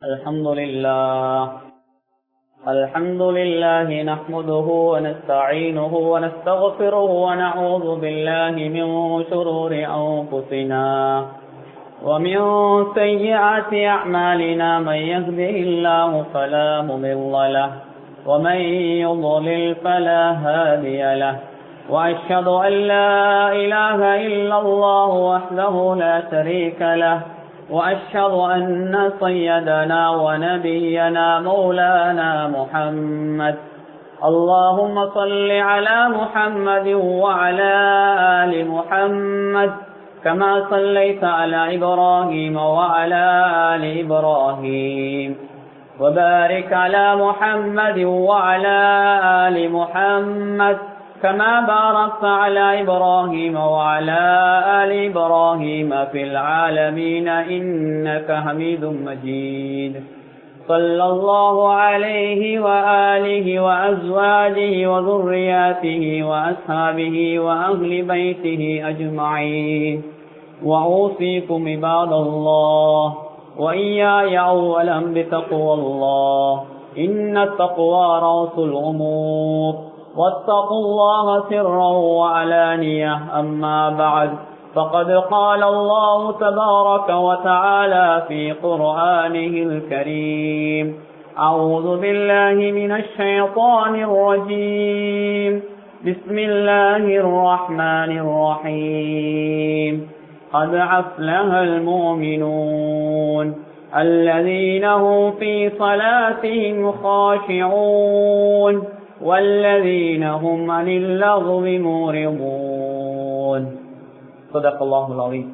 الحمد لله الحمد لله نحمده ونستعينه ونستغفره ونعوذ بالله من شرور أنفسنا ومن سيئات أعمالنا من يهده الله فلا مضل له ومن يضلل فلا هادي له وأشهد أن لا إله إلا الله وحده لا شريك له وأشهد أن سيدنا ونبينا مولانا محمد اللهم صل على محمد وعلى آل محمد كما صليت على إبراهيم وعلى آل إبراهيم وبارك على محمد وعلى آل محمد كما باركت على إبراهيم وعلى آل إبراهيم في العالمين إنك حميد مجيد صلى الله عليه وآله وأزواجه وذرياته وأصحابه وأهل بيته أجمعين وأوصيكم عباد الله وإياي أولا بتقوى الله إن التقوى رأس الأمور واتقوا الله سرا وعلانية أما بعد فقد قال الله تبارك وتعالى في قرآنه الكريم أعوذ بالله من الشيطان الرجيم بسم الله الرحمن الرحيم قد أفلح المؤمنون الذين هم في صلاتهم خاشعون والذين هم عن اللغو معرضون صدق الله العظيم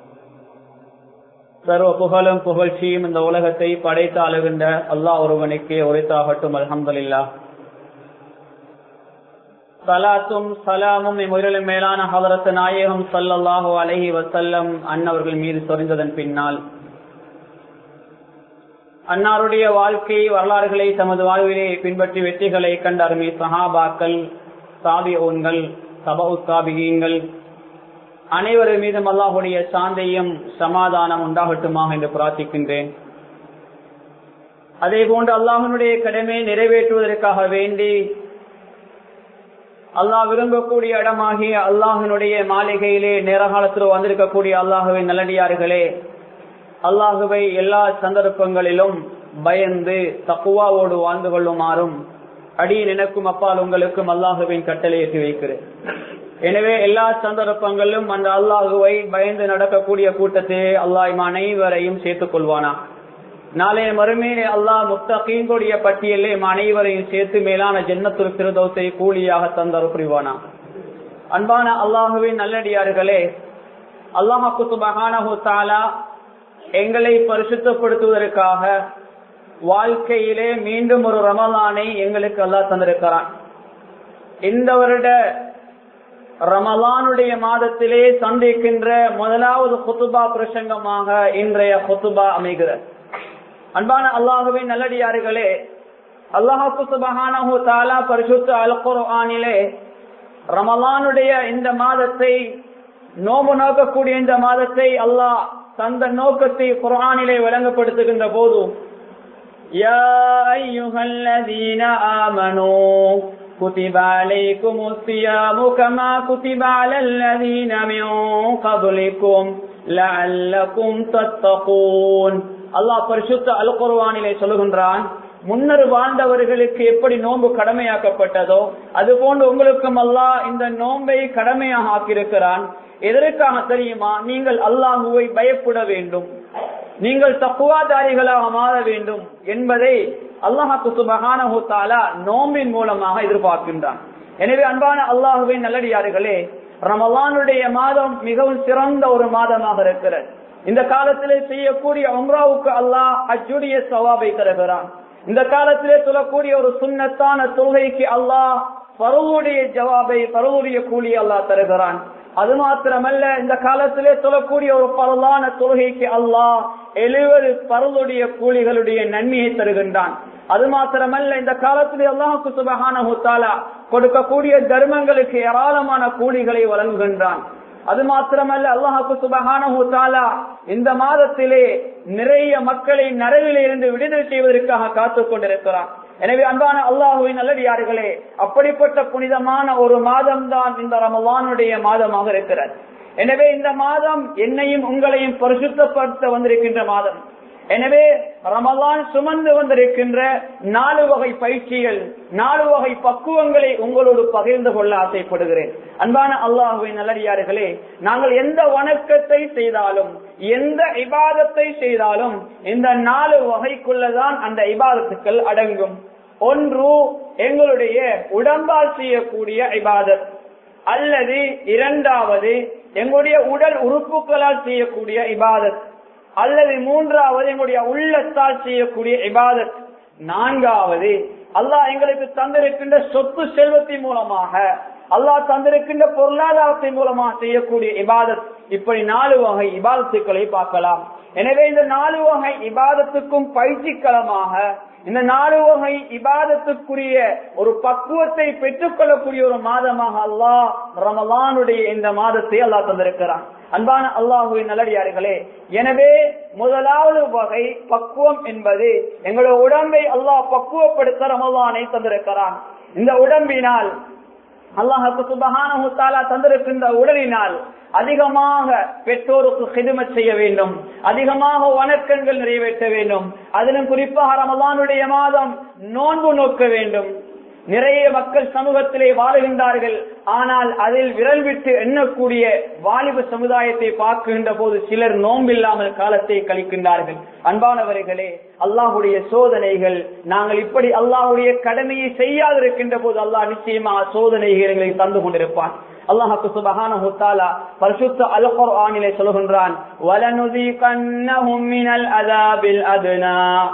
சர்வ புகழும் புகழ்ச்சியும் இந்த உலகத்தை படைத்து அழுகின்ற அல்லாஹ் ஒருவனுக்கே உரைத்தாகட்டும் அலமதுல்லா சலாத்தும் சலாமும் இம்முறையிலும் மேலான ஹவரத்து நாயகம் சல்லல்லாஹு அலஹி வசல்லம் அன்னவர்கள் மீது சொரிந்ததன் பின்னால் அன்னாருடைய வாழ்க்கை வரலாறுகளை தமது வாழ்விலே பின்பற்றி வெற்றிகளை கண்ட அருமை சஹாபாக்கள் சாபியோன்கள் சபவு சாபிகங்கள் அனைவரும் மீதும் அல்லாஹுடைய சாந்தையும் சமாதானம் உண்டாகட்டுமாக என்று பிரார்த்திக்கின்றேன் அதே போன்று அல்லாஹனுடைய கடமையை நிறைவேற்றுவதற்காக வேண்டி அல்லாஹ் விரும்பக்கூடிய இடமாகிய அல்லாஹினுடைய மாளிகையிலே நேரகாலத்தில் வந்திருக்கக்கூடிய அல்லாஹுவின் நல்லடியார்களே அல்லாஹுவை எல்லா சந்தர்ப்பங்களிலும் பயந்து தக்குவாவோடு வாழ்ந்து கொள்ளுமாறும் அடி நினைக்கும் அப்பால் உங்களுக்கும் அல்லாஹுவின் கட்டளை ஏற்றி வைக்கிறேன் எனவே எல்லா சந்தர்ப்பங்களிலும் அந்த அல்லாஹுவை பயந்து நடக்கக்கூடிய கூட்டத்தை அல்லாஹ் அனைவரையும் சேர்த்துக் கொள்வானா நாளைய மறுமையிலே அல்லாஹ் முத்தகீங்களுடைய பட்டியலே அனைவரையும் சேர்த்து மேலான ஜென்னத்துல் பிரதோசை கூலியாக தந்தரு புரிவானா அன்பான அல்லாஹுவின் நல்லடியார்களே அல்லாஹு சுபஹானஹு தாலா எங்களை பரிசுத்தப்படுத்துவதற்காக வாழ்க்கையிலே மீண்டும் ஒரு ரமலானை எங்களுக்கு அல்லா தந்திருக்கிறான் இந்த வருட ரமலானுடைய மாதத்திலே சந்திக்கின்ற முதலாவது குத்துபா பிரசங்கமாக இன்றைய குத்துபா அமைகிறது அன்பான அல்லாஹுவின் நல்லடியார்களே அல்லாஹு சுபஹானஹு தாலா பரிசுத்த அல்குர் ஆனிலே ரமலானுடைய இந்த மாதத்தை நோம்பு நோக்கக்கூடிய இந்த மாதத்தை அல்லாஹ் தந்த நோக்கத்தை குரானிலே விளங்கப்படுத்துகின்ற போது كتب عليكم الصيام كما كتب على الذين من قبلكم لعلكم تتقون அல்லாஹ் பரிசுத்த அல் குர்வானிலே சொல்லுகின்றான் முன்னர் வாழ்ந்தவர்களுக்கு எப்படி நோன்பு கடமையாக்கப்பட்டதோ அது போன்று உங்களுக்கும் அல்லாஹ் இந்த நோன்பை கடமையாக ஆக்கியிருக்கிறான் எதற்காக தெரியுமா நீங்கள் அல்லாஹுவை பயப்பட வேண்டும் நீங்கள் தப்புவாதாரிகளாக மாற வேண்டும் என்பதை அல்லாஹாக்கு சுபகானஹு தாலா நோம்பின் மூலமாக எதிர்பார்க்கின்றான் எனவே அன்பான அல்லாஹுவின் நல்லடியார்களே ரமலானுடைய மாதம் மிகவும் சிறந்த ஒரு மாதமாக இருக்கிறது இந்த காலத்திலே செய்யக்கூடிய உம்ராவுக்கு அல்லாஹ் அஜுடைய சவாபை தருகிறான் இந்த காலத்திலே சொல்லக்கூடிய ஒரு சுண்ணத்தான தொழுகைக்கு அல்லாஹ் பருவுடைய ஜவாபை பருவுடைய கூலி அல்லாஹ் தருகிறான் அது மாத்திரமல்ல இந்த காலத்திலே சொல்லக்கூடிய ஒரு பரலான தொழுகைக்கு அல்லாஹ் எழுபது பருளுடைய கூலிகளுடைய நன்மையை தருகின்றான் அது மாத்திரமல்ல இந்த காலத்திலே அல்லாஹு சுபகான கொடுக்கக்கூடிய தர்மங்களுக்கு ஏராளமான கூலிகளை வழங்குகின்றான் அது மாத்திரமல்ல அல்லாஹு சுபஹானஹு தஆலா இந்த மாதத்திலே நிறைய மக்களை நரகிலே இருந்து விடுதலை செய்வதற்காக காத்துக் கொண்டிருக்கிறான் எனவே அன்பான அல்லாஹுவின் நல்லடியார்களே அப்படிப்பட்ட புனிதமான ஒரு மாதம் தான் இந்த ரமலானுடைய மாதமாக இருக்கிறது எனவே இந்த மாதம் என்னையும் உங்களையும் பரிசுத்தப்படுத்த வந்திருக்கின்ற மாதம் எனவே ரமலான் சுமந்து வந்திருக்கின்ற நாலு வகை பயிற்சிகள் நாலு வகை பக்குவங்களை உங்களோடு பகிர்ந்து கொள்ள ஆசைப்படுகிறேன் அன்பான அல்லாஹுவின் நல்லடியார்களே நாங்கள் எந்த வணக்கத்தை செய்தாலும் எந்த இபாதத்தை செய்தாலும் இந்த நாலு வகைக்குள்ளதான் அந்த இபாதத்துக்கள் அடங்கும் ஒன்று எங்களுடைய உடம்பால் செய்யக்கூடிய இபாதத் அல்லது இரண்டாவது எங்களுடைய உடல் உறுப்புகளால் செய்யக்கூடிய இபாதத் அல்லது மூன்றாவது எங்களுடைய உள்ளத்தால் செய்யக்கூடிய இபாதத் நான்காவது அல்லாஹ் எங்களுக்கு தந்திருக்கின்ற சொத்து செல்வத்தின் மூலமாக அல்லாஹ் தந்திருக்கின்ற பொருளாதாரத்தின் மூலமாக செய்யக்கூடிய இபாதத் இப்படி நாலு வகை இபாதத்துக்களை பார்க்கலாம் எனவே இந்த நாலு வகை இபாதத்துக்கும் பயிற்சிக்களமாக இந்த நாலு வகை இபாதத்துக்குரிய ஒரு பக்குவத்தை பெற்றுக் கொள்ளக்கூடிய ஒரு மாதமாக அல்லாஹ் ரமலானுடைய இந்த மாதத்தை அல்லாஹ் தந்திருக்கிறான் அன்பான அல்லாஹுவின் நல்லடியார்களே எனவே முதலாவது வகை பக்குவம் என்பது எங்களுடைய உடம்பை அல்லாஹ் பக்குவப்படுத்த ரமலானை தந்திருக்கிறான் இந்த உடம்பினால் அல்லாஹுக்கு சுபகான தந்திருக்கின்ற உடலினால் அதிகமாக பெற்றோருக்கு ஹிதுமத் செய்ய வேண்டும் அதிகமாக வணக்கங்கள் நிறைவேற்ற வேண்டும் அதிலும் குறிப்பாக ரமதானுடைய மாதம் நோன்பு நோக்க வேண்டும் நிறைய மக்கள் சமூகத்திலே வாழுகின்றார்கள் ஆனால் அதில் விரல் விட்டு எண்ணக்கூடிய வாலிப சமுதாயத்தை பார்க்கின்ற போது சிலர் நோம்பில்லாமல் காலத்தை கழிக்கின்றார்கள் அன்பானவர்களே அல்லாஹுடைய சோதனைகள் நாங்கள் இப்படி அல்லாஹுடைய கடமையை செய்யாதிருக்கின்ற போது அல்லாஹ் நிச்சயமாக சோதனைகளை தந்து கொண்டிருப்பான் அல்லாஹுக்கு சுபஹானஹு தஆலா பரிசுத்த அல் குர்ஆனிலே சொல்கின்றான் வலனுதீகன்னஹும் மினல் அஸாபில் அத்னா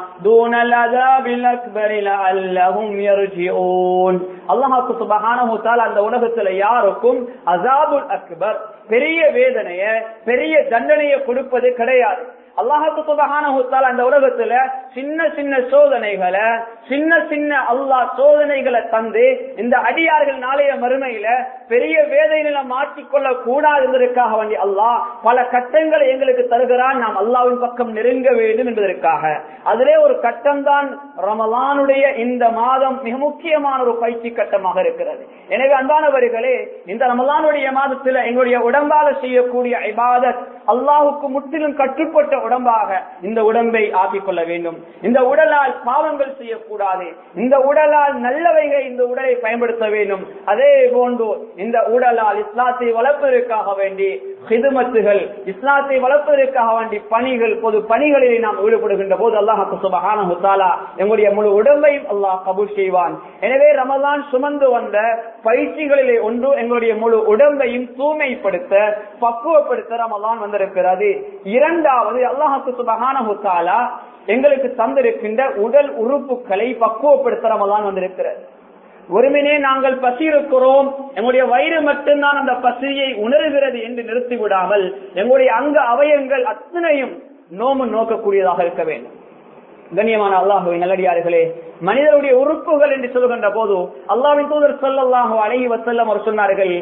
தூனல் அஸாபில் அக்பர் லஅல்லஹும் யர்ஜிஊன் அல்லாஹுக்கு சுபஹானஹு தஆலா அந்த உலகத்துல யாருக்கும் அஸாபுல் அக்பர் பெரிய வேதனைய பெரிய தண்டனையை கொடுப்பது கிடையாது அல்லாஹுக்கு சுபகான அந்த உலகத்துல சின்ன சின்ன சோதனைகளை சின்ன சின்ன அல்லாஹ் சோதனைகளை தந்து இந்த அடியார்கள் நாளைய மறுமையில பெரிய வேதனையில மாற்றிக்கொள்ள கூடாது என்பதற்காக வேண்டி அல்லாஹ் பல கட்டங்களை எங்களுக்கு தருகிறான் நாம் அல்லாவின் பக்கம் நெருங்க வேண்டும் என்பதற்காக அதிலே ஒரு கட்டம் தான் ரமலானுடைய இந்த மாதம் மிக முக்கியமான ஒரு பயிற்சி கட்டமாக இருக்கிறது எனவே அன்பானவர்களே இந்த ரமலானுடைய மாதத்துல எங்களுடைய உடம்பால செய்யக்கூடிய இபாதத் அல்லாஹுக்கு முற்றிலும் கட்டுப்பட்ட உடம்பாக இந்த உடம்பை ஆக்கிக் கொள்ள வேண்டும் இந்த உடலால் பாவங்கள் செய்யக்கூடாது இந்த உடலால் நல்லவைகளை இந்த உடலை பயன்படுத்த வேண்டும் அதே போன்று இந்த உடலால் இஸ்லாத்தை வளர்ப்பதற்காக வேண்டி ஹிதுமத்துகள் இஸ்லாத்தை வளர்ப்பதற்காக வேண்டி பணிகள் பொது பணிகளிலே நாம் ஈடுபடுகின்ற போது அல்லாஹு சுபஹான ஹுத்தாலா எங்களுடைய முழு உடம்பையும் அல்லாஹ் கபூல் செய்வான் எனவே ரமதான் சுமந்து வந்த பயிற்சிகளிலே ஒன்று எங்களுடைய முழு உடம்பையும் தூய்மைப்படுத்த பக்குவப்படுத்த ரமதான் வந்திருக்கிறது இரண்டாவது அல்லாஹு சுபஹான ஹுத்தாலா எங்களுக்கு தந்திருக்கின்ற உடல் உறுப்புகளை பக்குவப்படுத்த ரமதான் வந்திருக்கிறது ஒருமினே நாங்கள் பசி இருக்கிறோம் எங்களுடைய வயிறு மட்டும்தான் அந்த பசியை உணர்கிறது என்று நிறுத்தி விடாமல் எங்களுடைய அங்க அவயங்கள் அத்தனையும் நோமு நோக்கக்கூடியதாக இருக்க வேண்டும் கண்ணியமான அல்லாஹுவை நல்லடியார்களே மனிதனுடைய உறுப்புகள் என்று சொல்கின்ற போது அல்லாவின் தூதர் சொல்லல்லாஹு அழகி வசல்லம் அவர் சொன்னார்கள்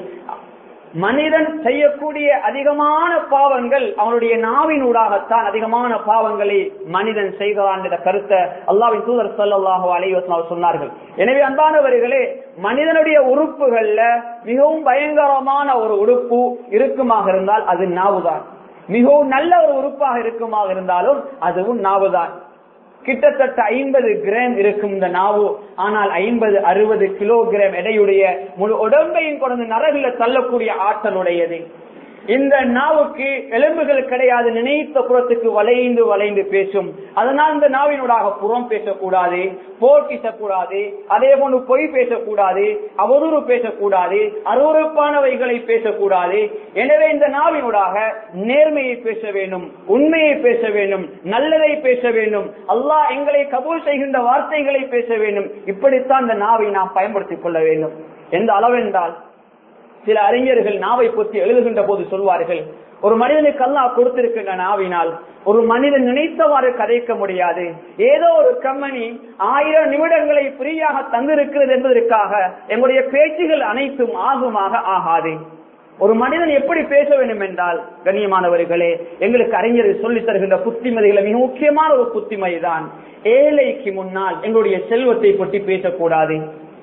மனிதன் செய்யக்கூடிய அதிகமான பாவங்கள் அவனுடைய நாவினூடாகத்தான் அதிகமான பாவங்களை மனிதன் செய்கிறான் என்ற கருத்தை அல்லாவின் தூதர் சொல்லல்லாஹு அலைவசம் சொன்னார்கள் எனவே அன்பானவர்களே மனிதனுடைய உறுப்புகள்ல மிகவும் பயங்கரமான ஒரு உறுப்பு இருக்குமாக இருந்தால் அது நாவுதான் மிகவும் நல்ல ஒரு உறுப்பாக இருக்குமாக இருந்தாலும் அதுவும் நாவுதான் கிட்டத்தட்ட ஐம்பது கிராம் இருக்கும் இந்த நாவு ஆனால் ஐம்பது அறுபது கிலோகிராம் எடையுடைய முழு உடம்பையும் கொண்டு நரகில தள்ளக்கூடிய ஆற்றலுடையது இந்த நாவுக்கு எலும்புகள் கிடையாது நினைத்த புறத்துக்கு வளைந்து வளைந்து பேசும் அதனால் இந்த நாவினூடாக புறம் பேசக்கூடாது போர் பேசக்கூடாது அதே போன்று பொய் பேசக்கூடாது அவதூறு பேசக்கூடாது அருவறுப்பானவைகளை பேசக்கூடாது எனவே இந்த நாவினூடாக நேர்மையை பேச வேண்டும் உண்மையை பேச வேண்டும் நல்லதை பேச வேண்டும் அல்லாஹ் எங்களை கபூல் செய்கின்ற வார்த்தைகளை பேச வேண்டும் இப்படித்தான் இந்த நாவை நாம் பயன்படுத்திக் கொள்ள வேண்டும் எந்த அளவென்றால் சில அறிஞர்கள் நாவை பற்றி எழுதுகின்ற போது சொல்வார்கள் ஒரு மனிதனுக்கு அல்லா கொடுத்திருக்கின்ற நாவினால் ஒரு மனிதன் நினைத்தவாறு கதைக்க முடியாது ஏதோ ஒரு கம்பெனி ஆயிரம் நிமிடங்களை ஃப்ரீயாக தந்திருக்கிறது என்பதற்காக எங்களுடைய பேச்சுகள் அனைத்தும் ஆகுமாக ஆகாது ஒரு மனிதன் எப்படி பேச வேண்டும் என்றால் கண்ணியமானவர்களே எங்களுக்கு அறிஞர்கள் சொல்லித் தருகின்ற புத்திமதிகளை மிக முக்கியமான ஒரு புத்திமதிதான் ஏழைக்கு முன்னால் எங்களுடைய செல்வத்தை பற்றி பேசக்கூடாது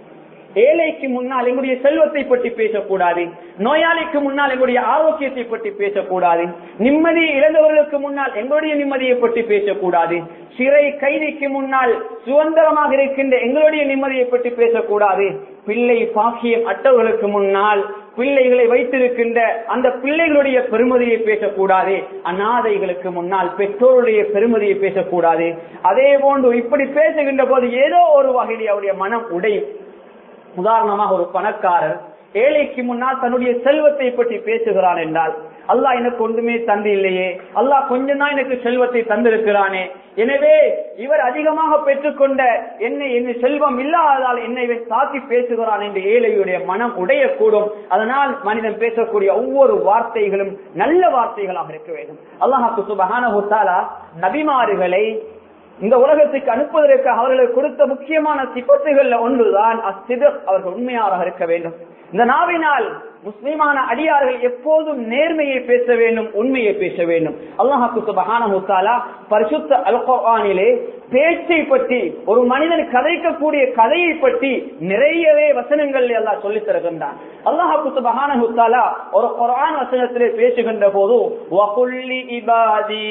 ஏழைக்கு முன்னால் எங்களுடைய செல்வத்தை பற்றி பேசக்கூடாது நோயாளிக்கு முன்னால் எங்களுடைய ஆரோக்கியத்தை பற்றி பேசக்கூடாது நிம்மதியை இழந்தவர்களுக்கு முன்னால் எங்களுடைய நிம்மதியை பற்றி பேசக்கூடாது சிறை கைதிக்கு முன்னால் சுதந்திரமாக இருக்கின்ற எங்களுடைய நிம்மதியை பற்றி பேசக்கூடாது பிள்ளை பாக்கியம் அட்டவர்களுக்கு முன்னால் பிள்ளைகளை வைத்திருக்கின்ற அந்த பிள்ளைகளுடைய பெருமதியை பேசக்கூடாது அநாதைகளுக்கு முன்னால் பெற்றோருடைய பெருமதியை பேசக்கூடாது அதே போன்று இப்படி பேசுகின்ற போது ஏதோ ஒரு வகையில் அவருடைய மனம் உடையும் உதாரணமாக ஒரு பணக்காரர் ஏழைக்கு முன்னால் தன்னுடைய செல்வத்தை பற்றி பேசுகிறான் என்றால் அல்லாஹ் எனக்கு ஒன்றுமே தந்து இல்லையே அல்லாஹ் கொஞ்சம் தான் எனக்கு செல்வத்தை தந்திருக்கிறானே எனவே இவர் அதிகமாக பெற்றுக்கொண்ட என்னை என்ன செல்வம் இல்லாததால் என்னை இவன் தாக்கி பேசுகிறான் என்று ஏழையுடைய மனம் உடையக்கூடும் அதனால் மனிதன் பேசக்கூடிய ஒவ்வொரு வார்த்தைகளும் நல்ல வார்த்தைகளாக இருக்க வேண்டும் அல்லாஹாக்கு சுபகான நபிமாறுகளை இந்த உலகத்துக்கு அனுப்புவதற்கு அவர்களுக்கு கொடுத்த முக்கியமான சிப்பத்துகள்ல ஒன்றுதான் அச்சிது அவர்கள் உண்மையாக இருக்க வேண்டும் இந்த நாவினால் முஸ்லிமான அடியார்கள் எப்போதும் நேர்மையை பேச வேண்டும் உண்மையை பேச வேண்டும் அல்லாஹாக்கு சுபஹானா பரிசுத்த அல்குர்ஆனிலே பேச்சை பற்றி ஒரு மனிதன் கதைக்கக்கூடிய கதையை பற்றி நிறையவே வசனங்கள் எல்லாம் சொல்லித் தருகின்றான் அல்லாஹாக்கு சுபஹானா ஒரு குர்ஆன் வசனத்திலே பேசுகின்ற போது வகுல்லி இபாதி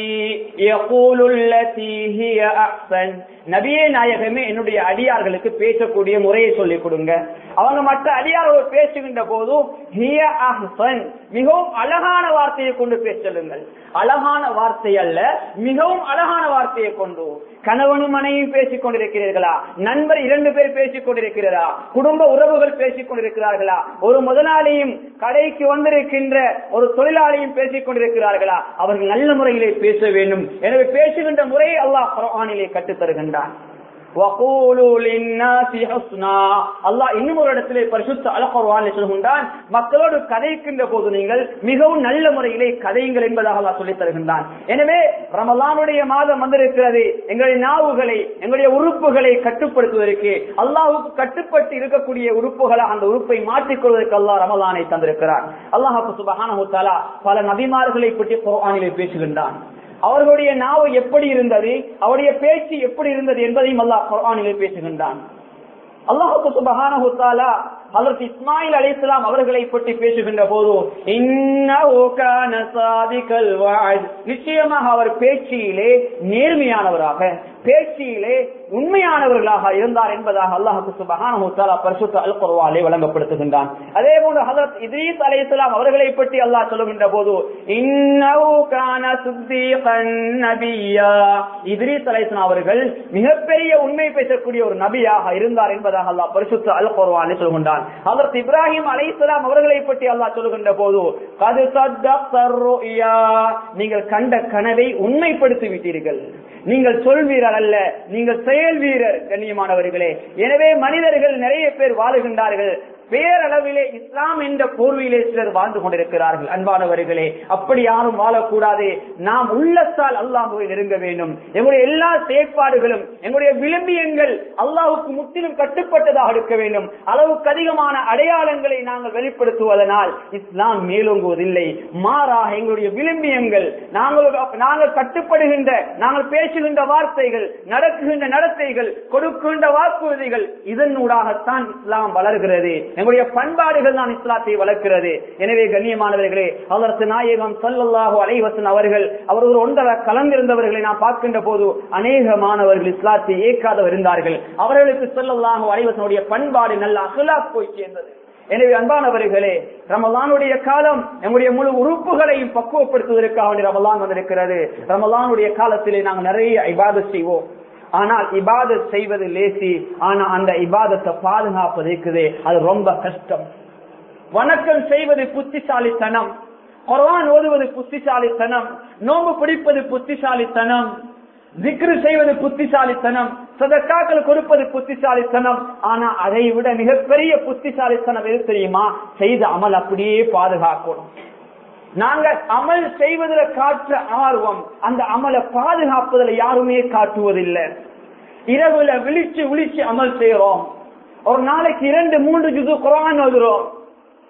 யகூலுல் லதீ ஹிய அஹ்சன் நபியே நாயகமே என்னுடைய அடியார்களுக்கு பேசக்கூடிய முறையை சொல்லிக் கொடுங்க அவங்க மற்ற அடியார்கள் பேசுகின்ற போது ஹிய அஹ்சன் மிகவும் அழகான வார்த்தையை கொண்டு பேசலுங்கள் அழகான வார்த்தை அல்ல மிகவும் அழகான வார்த்தையை கொண்டு கணவனும் மனைவியும் பேசிக் கொண்டிருக்கிறீர்களா நண்பர் இரண்டு பேர் பேசிக் கொண்டிருக்கிறதா குடும்ப உறவுகள் பேசிக் கொண்டிருக்கிறார்களா ஒரு முதலாளியும் கடைக்கு வந்திருக்கின்ற ஒரு தொழிலாளியும் பேசிக் கொண்டிருக்கிறார்களா அவர்கள் நல்ல முறையிலே பேச வேண்டும் எனவே பேசுகின்ற முறையை அல்லாஹ் குர்ஆனிலே கற்றுத் தருகின்றான் அல்லாஹ் இன்னும் ஒரு இடத்திலே பரிசுத்த அலகுர்வான் சொல்கின்றான் மக்களோடு கதைக்கின்ற போது நீங்கள் மிகவும் நல்ல முறையிலே கதையுங்கள் என்பதாக அல்லாஹ் சொல்லித் தருகின்றான் எனவே ரமலானுடைய மாதம் வந்திருக்கிறது எங்களுடைய நாவுகளை எங்களுடைய உறுப்புகளை கட்டுப்படுத்துவதற்கு அல்லாஹுக்கு கட்டுப்பட்டு இருக்கக்கூடிய உறுப்புகளை அந்த உறுப்பை மாற்றிக்கொள்வதற்கு அல்லாஹ் ரமலானை தந்திருக்கிறார் அல்லாஹு சுபஹானஹு தஆலா பல நபிமார்களை பற்றி குர்ஆனிலே பேசுகின்றான் அவர்களுடைய நாவு எப்படி இருந்தது அவருடைய பேச்சு எப்படி இருந்தது என்பதையும் அல்லாஹ் குர்ஆனிலே பேசுகின்றான் அல்லாஹு சுபஹானஹு தஆலா ஹஜரத் இஸ்மாயில் அலைஹிஸ்ஸலாம் அவர்களை பற்றி பேசுகின்ற போது இன்னஹு கான சாதிகல் வஅத் நிச்சயமாக அவர் பேச்சிலே நேர்மையானவராக பேச்சிலே உண்மையானவர்களாக இருந்தார் என்பதாக அல்லாஹு சுபஹானஹு தஆலா பரிசுத்த அல் குர்ஆனிலே வழங்கப்படுத்துகின்றான் அதே போன்று ஹஜரத் இத்ரீஸ் அலைஹிஸ்ஸலாம் அவர்களை பற்றி அல்லாஹ் சொல்லுகின்ற போது இன்னஹு கான சுத்தீகன் நபியா இத்ரீஸ் அலைஹிஸ்ஸலாம் அவர்கள் மிகப்பெரிய உண்மை பேசக்கூடிய ஒரு நபியாக இருந்தார் என்பதாக அல்லாஹ் பரிசுத்த அல் குர்ஆனில் சொல்கின்றான் அதற்கு இப்ராஹிம் அலைஹிஸ்ஸலாம் அவர்களை பற்றி அல்லாஹ் சொல்லுகின்ற போது கது நீங்கள் கண்ட கனவை உண்மைப்படுத்தி விட்டீர்கள் நீங்கள் சொல் வீரர் அல்ல நீங்கள் செயல் வீரர் கண்ணியமானவர்களே எனவே மனிதர்கள் நிறைய பேர் வாழுகின்றார்கள் பேரளவிலே இஸ்லாம் என்ற போர்வையிலே சிலர் வாழ்ந்து கொண்டிருக்கிறார்கள் அன்பானவர்களே அப்படி யாரும் வாழக்கூடாது நாம் உள்ளத்தால் அல்லாஹுவை நெருங்க வேண்டும் எங்களுடைய எல்லா செயற்பாடுகளும் எங்களுடைய விளம்பியங்கள் அல்லாஹுக்கு முற்றிலும் கட்டுப்பட்டதாக இருக்க வேண்டும் அளவுக்கு அதிகமான அடையாளங்களை நாங்கள் வெளிப்படுத்துவதனால் இஸ்லாம் மேலோங்குவதில்லை மாறாக எங்களுடைய விளம்பியங்கள் நாங்கள் நாங்கள் கட்டுப்படுகின்ற நாங்கள் பேசுகின்ற வார்த்தைகள் நடக்குகின்ற நடத்தைகள் கொடுக்கின்ற வாக்குறுதிகள் இதனூடாகத்தான் இஸ்லாம் வளர்கிறது எங்களுடைய பண்பாடுகள் தான் இஸ்லாத்தை வளர்க்கிறது எனவே கண்ணியமானவர்களே அதற்கு நாயகம் சல்லல்லாஹு அலைவசன் அவர்கள் அவர் ஒரு ஒன்றரை கலந்திருந்தவர்களை நாம் பார்க்கின்ற போது அநேக மாணவர்கள் இஸ்லாத்தை ஏற்காதவர் இருந்தார்கள் அவர்களுக்கு சொல்லல்லாஹு அலைவசனுடைய பண்பாடு நல்ல அகலாக் போய் சேர்ந்தது எனவே அன்பானவர்களே ரமலானுடைய காலம் நம்முடைய முழு உறுப்புகளையும் பக்குவப்படுத்துவதற்காக வேண்டி ரமலான் வந்திருக்கிறது ரமலானுடைய காலத்திலே நாங்கள் நிறைய இபாதத் செய்வோம் ஆனால் இபாதத் செய்வது லேசி ஆனா அந்த இபாதத்தை பாதுகாப்பது இருக்குதே அது ரொம்ப கஷ்டம் வணக்கம் செய்வது புத்திசாலித்தனம் குர்ஆன் ஓதுவது புத்திசாலித்தனம் நோம்பு பிடிப்பது புத்திசாலித்தனம் திக்ரு செய்வது புத்திசாலித்தனம் சதக்காக்கள் கொடுப்பது புத்திசாலித்தனம் ஆனா அதை விட மிகப்பெரிய புத்திசாலித்தனம் எது தெரியுமா செய்த அமல் அப்படியே பாதுகாக்கணும் நாங்கள் அமல் செய்வதில் காற்ற ஆர்வம் அந்த அமலை பாதுகாப்பதில் யாருமே காட்டுவதில்லை இரவுல விழிச்சு விழிச்சு அமல் செய்யறோம் ஒரு நாளைக்கு இரண்டு மூன்று ஜுது குரான் ஓதுறோம்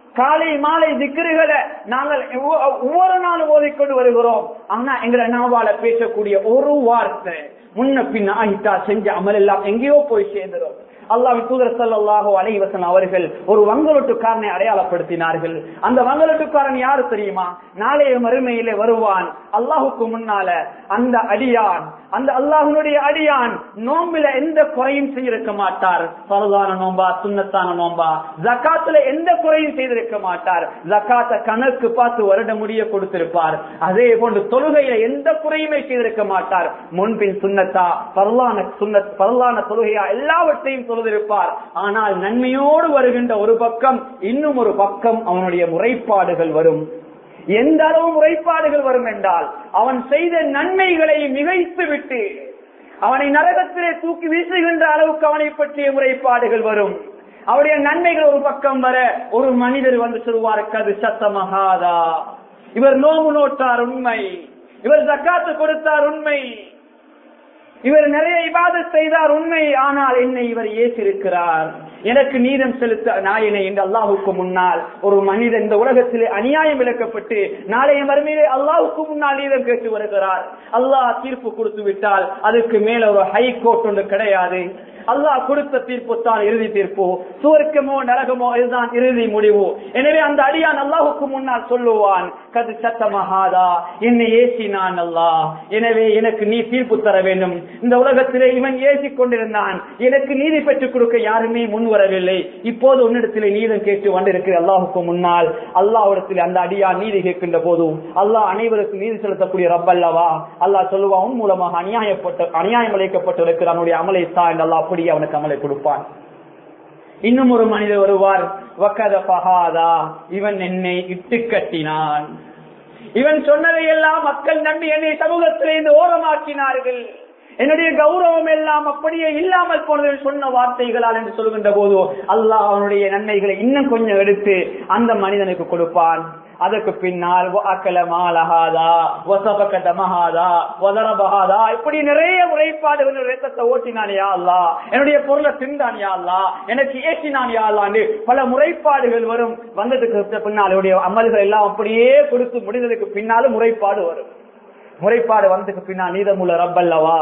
காலை மாலை திக்கிறுகளை நாங்கள் ஒவ்வொ- ஒவ்வொரு நாளும் ஓதிக்கொண்டு வருகிறோம் ஆனா எங்களை நாவால பேசக்கூடிய ஒரு வார்த்தை முன்ன பின்ன ஆகிட்டா செஞ்ச அமல் எல்லாம் எங்கேயோ போய் சேர்ந்துரும் அல்லாஹ் தூதர் ஸல்லல்லாஹு அலைஹி வஸல்லம் அவர்கள் ஒரு வங்கலொட்டுக்காரனை அடையாளப்படுத்தினார்கள் அந்த வங்கலொட்டுக்காரன் யாரு தெரியுமா நாளைய மறுமையிலே வருவான் அல்லாஹுக்கு முன்னால அந்த அடியான் அந்த அல்லாஹ்வுடைய அடியான் நோம்பில எந்த குறையும் செய்திருக்க மாட்டார் பரதான நோம்பா சுன்னத்தான நோம்பா ஜக்காத்துல எந்த குறையும் செய்திருக்க மாட்டார் ஜக்காத்த கணக்கு பார்த்து வருட முடிய கொடுத்திருப்பார் அதே போன்று தொழுகையில எந்த குறையுமே செய்திருக்க மாட்டார் முன்பின் சுன்னத்தா பரலான சுன்னத் பரலான தொழுகையா எல்லாவற்றையும் தொழுதிருப்பார் ஆனால் நன்மையோடு வருகின்ற ஒரு பக்கம் இன்னும் ஒரு பக்கம் அவனுடைய முறைப்பாடுகள் வரும் எந்த அளவு முறைப்பாடுகள் வரும் என்றால் அவன் செய்த நன்மைகளை மிகைத்து விட்டு அவனை நரகத்திலே தூக்கி வீசுகின்ற அளவுக்கு அவனை பற்றிய முறைப்பாடுகள் வரும் அவருடைய நன்மைகள் ஒரு பக்கம் வர ஒரு மனிதர் வந்து சொல்வார் கது சத்தமகாதா இவர் நோம்பு நோட்டார் உண்மை இவர் ஜக்காத்து கொடுத்தார் உண்மை இவர் நிறைய இபாதத் செய்தார் உண்மை ஆனால் என்னை இவர் ஏற்றிருக்கிறார் எனக்கு நீதம் செலுத்த நாயனை என்று அல்லாஹுக்கு முன்னால் ஒரு மனிதன் இந்த உலகத்திலே அநியாயம் விளக்கப்பட்டு நாளைய மறுமையிலே அல்லாஹுக்கு முன்னால் நீதம் கேட்டு வருகிறார் அல்லாஹ் தீர்ப்பு கொடுத்து விட்டால் அதுக்கு மேல ஒரு ஹை கோர்ட் ஒன்று கிடையாது அல்லாஹ் கொடுத்த தீர்ப்பு தான் இறுதி தீர்ப்பு சுவர்க்கமோ நரகமோ இதுதான் இறுதி முடிவு எனவே அந்த அடியான் அல்லாஹுக்கு முன்னால் சொல்லுவான் கது சத்தமகாதா என்னை ஏசினான் அல்லாஹ் எனவே எனக்கு நீ தீர்ப்பு தர வேண்டும் இந்த உலகத்திலே இவன் ஏசி கொண்டிருந்தான் எனக்கு நீதி பெற்றுக் கொடுக்க யாருமே முன் வரவில்லை இப்போது உன்னிடத்திலே நீதம் கேட்டு வந்திருக்கிற அல்லாஹுக்கு முன்னால் அல்லாஹ்விடத்தில் அந்த அடியான் நீதி கேட்கின்ற போதும் அல்லாஹ் அனைவருக்கும் நீதி செலுத்தக்கூடிய ரப்பல்லவா அல்லாஹ் சொல்லுவான் உன் மூலமாக அநியாயப்பட்ட அநியாயம் அளிக்கப்பட்டிருக்கிற அவனுடைய அமலை தான் அல்லாஹ் அப்படியே அவனுக்கு அமலை கொடுப்பான் இன்னும் ஒரு மனிதர் வருவார் வக்கத பகாதா இவன் என்னை இட்டு கட்டினான் இவன் சொன்னதை எல்லாம் மக்கள் நம்பி என்னை சமூகத்திலிருந்து ஓரமாக்கினார்கள் என்னுடைய கௌரவம் எல்லாம் அப்படியே இல்லாமல் போனது சொன்ன வார்த்தைகளால் என்று சொல்கின்ற போது அல்லாஹ் அவனுடைய நன்மைகளை இன்னும் கொஞ்சம் எடுத்து அந்த மனிதனுக்கு கொடுப்பான் அதற்கு பின்னால் அக்கல மாலஹாதா வசபக்க தமஹாதா வதரபஹாதா இப்படி நிறைய முறைப்பாடுகள் ரத்தத்தை ஓட்டினான் யா அல்லா என்னுடைய பொருளை தின்றான் யா அல்லா எனக்கு ஏற்றினான் யா அல்லாண்டு பல முறைப்பாடுகள் வரும் வந்ததுக்கு பின்னால் அவருடைய அமல்கள் எல்லாம் அப்படியே கொடுத்து முடிந்ததுக்கு பின்னாலும் முறைப்பாடு வரும் முறைப்பாடு வந்ததுக்கு பின்னால் நீதமுள்ள ரப்பல்லவா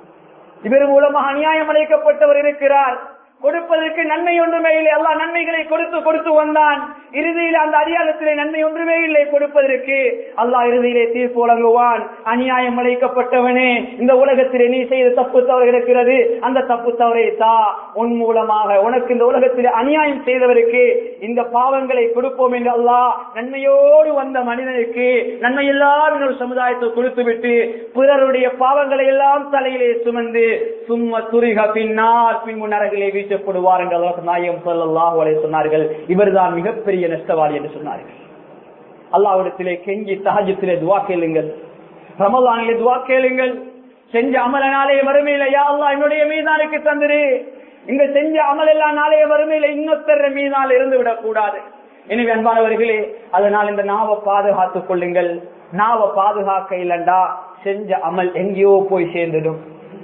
இவர் மூலமாக அநியாயம் அழைக்கப்பட்டவர் இருக்கிறார் கொடுப்பதற்கு நன்மை ஒன்றுமே இல்லை எல்லா நன்மைகளை கொடுத்து கொடுத்து வந்தான் இறுதியில் அந்த அடியாளத்திலே நன்மை ஒன்றுமே இல்லை கொடுப்பதற்கு அல்லாஹ் இறுதியிலே தீர்ப்பு வழங்குவான் அநியாயம் அழைக்கப்பட்டவனே இந்த உலகத்திலே நீ செய்த தப்பு தவறு இருக்கிறது அந்த தப்பு தவறை தா உன் மூலமாக உனக்கு இந்த உலகத்திலே அநியாயம் செய்தவருக்கு இந்த பாவங்களை கொடுப்போம் என்று அல்லாஹ் நன்மையோடு வந்த மனிதனுக்கு நன்மை எல்லாம் இன்னொரு சமுதாயத்தை கொடுத்து விட்டு பிறருடைய பாவங்களை எல்லாம் தலையிலே சுமந்து சும்மா துரிக பின்னால் பின் முன்னரகிலே வீசப்படுவார் என்று அல்லாஹ் நாயகம் ஸல்லல்லாஹு அலைஹி சொன்னார்கள் இவர்தான் மிகப்பெரிய நஷ்டவாளி என்று சொன்னார்கள் அல்லாஹ்விடத்திலே கெஞ்சி தஹஜத்திலே துவா கேளுங்கள் ரமலானிலே துவா கேளுங்கள் செஞ்ச அமல நாளைய வறுமையில யா அல்லாஹ் என்னுடைய மீதானுக்கு தந்துரு இங்க செஞ்ச அமல் எல்லாம் நாளைய வறுமையில இன்னொத்தர மீதால் இருந்து விடக் கூடாது எனவே அன்பானவர்களே அதனால் இந்த நாவை பாதுகாத்துக் கொள்ளுங்கள் நாவை பாதுகாக்க இல்லண்டா செஞ்ச அமல் எங்கேயோ போய் சேர்ந்துடும்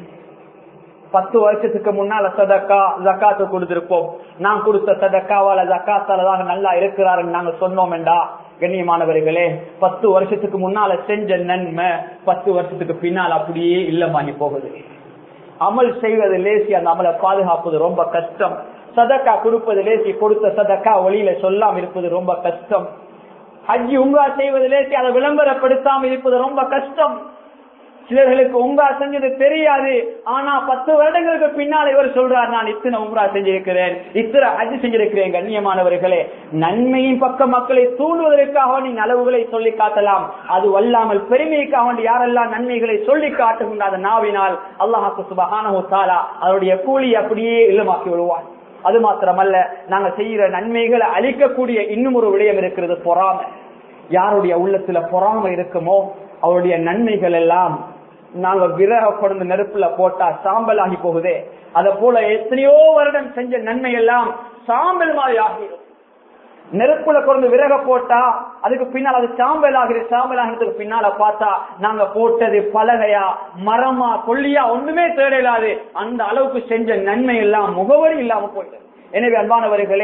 பத்து வருஷத்துக்கு முன்னால சதக்கா ஜக்காத்து கொடுத்திருப்போம் நான் கொடுத்த சதக்காவால ஜக்காத்தாலதாக நல்லா இருக்கிறாருன்னு நாங்க சொன்னோம் என்றா கண்ணியமானவர்களே பத்து வருஷத்துக்கு முன்னால செஞ்ச நன்மை பத்து வருஷத்துக்கு பின்னால் அப்படியே இல்லமாகி போகுது அமல் செய்வது லேசி அந்த அமலை பாதுகாப்பது ரொம்ப கஷ்டம் சதக்கா கொடுப்பது லேசி கொடுத்த சதக்கா ஒளியில சொல்லாம இருப்பது ரொம்ப கஷ்டம் ஹஜ்ஜி உங்கா செய்வது லேசி அதை விளம்பரப்படுத்தாம இருப்பது ரொம்ப கஷ்டம் சிலர்களுக்கு உம்ரா செஞ்சது தெரியாது ஆனா பத்து வருடங்களுக்கு பின்னால் இவர் சொல்றார் நான் இத்தனை உம்ரா செஞ்சிருக்கிறேன் இத்தனை ஹஜ் செஞ்சிருக்கிறேன் கண்ணியமானவர்களே நன்மையின் பக்க மக்களை தூண்டுவதற்காக நீ நலவுகளை சொல்லி காட்டலாம் அது வல்லாமல் பெருமைக்காக வேண்டி யாரெல்லாம் நன்மைகளை சொல்லி காட்டுகின்ற அந்த நாவினால் அல்லாஹாக்கு சுபஹானஹு தாலா அதனுடைய கூலி அப்படியே இல்லமாக்கி விடுவான் அது மாத்திரமல்ல நாங்க செய்யற நன்மைகளை அழிக்கக்கூடிய இன்னும் ஒரு விடயம் இருக்கிறது பொறாமை யாருடைய உள்ளத்துல பொறாமை இருக்குமோ அவருடைய நன்மைகள் எல்லாம் நாங்க விரக கொண்டு நெருப்புல போட்டா சாம்பல் ஆகி போகுதே அத போல எத்தனையோ வருடம் செஞ்ச நன்மை எல்லாம் சாம்பல் மாதிரி ஆகிடும் நெருப்புல கொண்டு விறக போட்டா அதுக்கு பின்னால் அது சாம்பல் ஆகிறது சாம்பல் ஆகிறதுக்கு பின்னால பார்த்தா நாங்க போட்டது பலகையா மரமா கொல்லியா ஒண்ணுமே தேடலாது அந்த அளவுக்கு செஞ்ச நன்மை எல்லாம் முகவரி இல்லாம போயிட்டது எனவே அன்பானவர்களே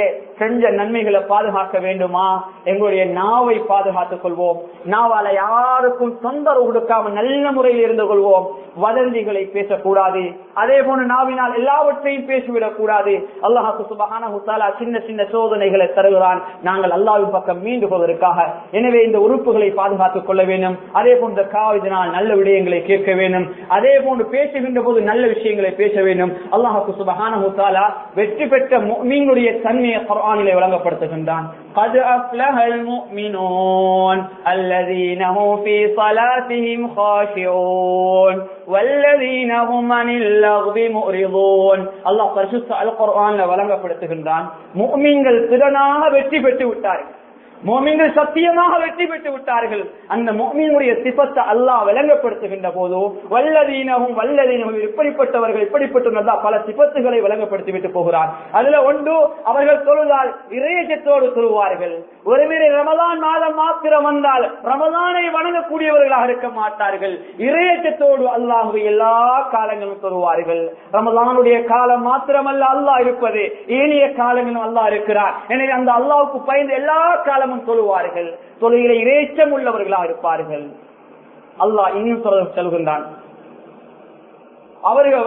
செஞ்ச நன்மைகளை பாதுகாக்க வேண்டுமா எங்களுடைய நாவை பாதுகாத்துக் கொள்வோம் நாவால யாருக்கும் தொந்தரவு கொடுக்காம நல்ல முறையில் இருந்து கொள்வோம் வதந்திகளை பேசக்கூடாது அதே போன்று நாவினால் எல்லாவற்றையும் பேசிவிடக் கூடாது அல்லாஹாக்கு சுபகான சின்ன சின்ன சோதனைகளை தருகிறான் நாங்கள் அல்லாவின் பக்கம் மீண்டு போவதற்காக எனவே இந்த உறுப்புகளை பாதுகாத்துக் கொள்ள வேண்டும் அதே போன்ற காவிதனால் நல்ல விடயங்களை கேட்க வேண்டும் அதே போன்று பேசுகின்ற போது நல்ல விஷயங்களை பேச வேண்டும் அல்லாஹாக்கு சுபகான வெற்றி பெற்ற மீனுடைய தன்மையை குரானிலே வழங்கப்படுத்துகின்றான் قد أفلح المؤمنون الذين هم في صلاتهم خاشعون والذين هم عن اللغو معرضون الله பரிசுத்த அல் குர்ஆன்ல வழங்கப்படுத்துகின்றான் முஃமின்கள் திறனாக வெற்றி பெற்று விட்டார்கள் மோமின்கள் சத்தியமாக வெற்றி பெற்று விட்டார்கள் அந்த மோமீனுடைய சிபத்தை அல்லாஹ் விளங்கப்படுத்துகின்ற போது வல்லதீனகும் வல்லதீனகும் இப்படிப்பட்டவர்கள் இப்படிப்பட்ட பல சிபத்துகளை விளங்கப்படுத்தி விட்டு போகிறார் அதுல ஒன்று அவர்கள் தொழுதால் இறையச்சத்தோடு தொழுவார்கள் ஒருவேளை ரமதான் மாதம் மாத்திரம் வந்தால் ரமதானை வணங்கக்கூடியவர்களாக இருக்க மாட்டார்கள் இறையச்சத்தோடு அல்லாஹுவை எல்லா காலங்களும் தொழுவார்கள் ரமதானுடைய காலம் மாத்திரமல்ல அல்லாஹ் இருப்பது ஏனைய காலங்களும் அல்லாஹ் இருக்கிறார் எனவே அந்த அல்லாவுக்கு பயந்து எல்லா காலமும் தொழுவார்கள் தொழுகிற இறைச்சம் உள்ளவர்களாக இருப்பார்கள் அல்லாஹ் இனியும் சொல்ல சொல்கின்றான் அவர்கள்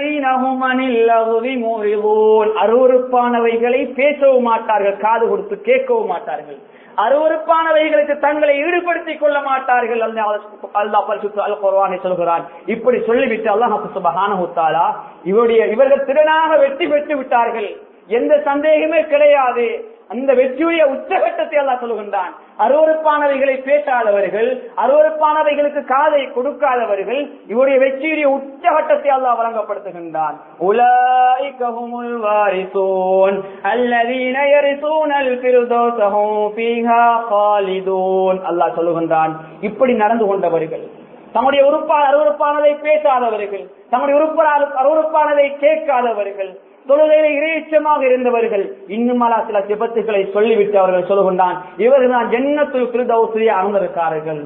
வல்லதீனகுமனில் அருவறுப்பானவைகளை பேசவும் மாட்டார்கள் காது கொடுத்து கேட்கவும் மாட்டார்கள் அருவறுப்பானவைகளுக்கு தங்களை ஈடுபடுத்திக் கொள்ள மாட்டார்கள் அல்லா பரிசுத்து அல் குர்வானை சொல்கிறான் இப்படி சொல்லிவிட்டு அல்லாஹ் சுபஹானஹுத்தாலா இவருடைய இவர்கள் திறனாக வெற்றி பெற்று விட்டார்கள் எந்த சந்தேகமே கிடையாது அந்த வெற்றியுடைய உச்சகட்டத்தை அல்லா சொல்லுகின்றான் அருவறுப்பானவைகளை பேசாதவர்கள் அருவறுப்பானவைகளுக்கு காதை கொடுக்காதவர்கள் இவருடைய வெற்றியுடைய உச்சகட்டத்தை அல்லா வழங்கப்படுத்துகின்றான் உலாய்கஹுமுல் வாரிசூன் அல்லதீன யரிசூனல் ஃபிர்தௌஸஹும் ஃபீஹா காலிதூன் அல்லாஹ் சொல்லுகின்றான் இப்படி நடந்து கொண்டவர்கள் தம்முடைய உறுப்பான அருவறுப்பானதை பேசாதவர்கள் தம்முடைய உறுப்பான அருவறுப்பானதை கேட்காதவர்கள் தொழுகையில இறைச்சமாக இருந்தவர்கள் இன்னும் அலா சில சிபத்துகளை சொல்லிவிட்டு அவர்கள் சொல்லுகின்றான் இவர்கள் தான் ஜன்னத்துல் கிருதௌசியை அமர்ந்திருக்கார்கள்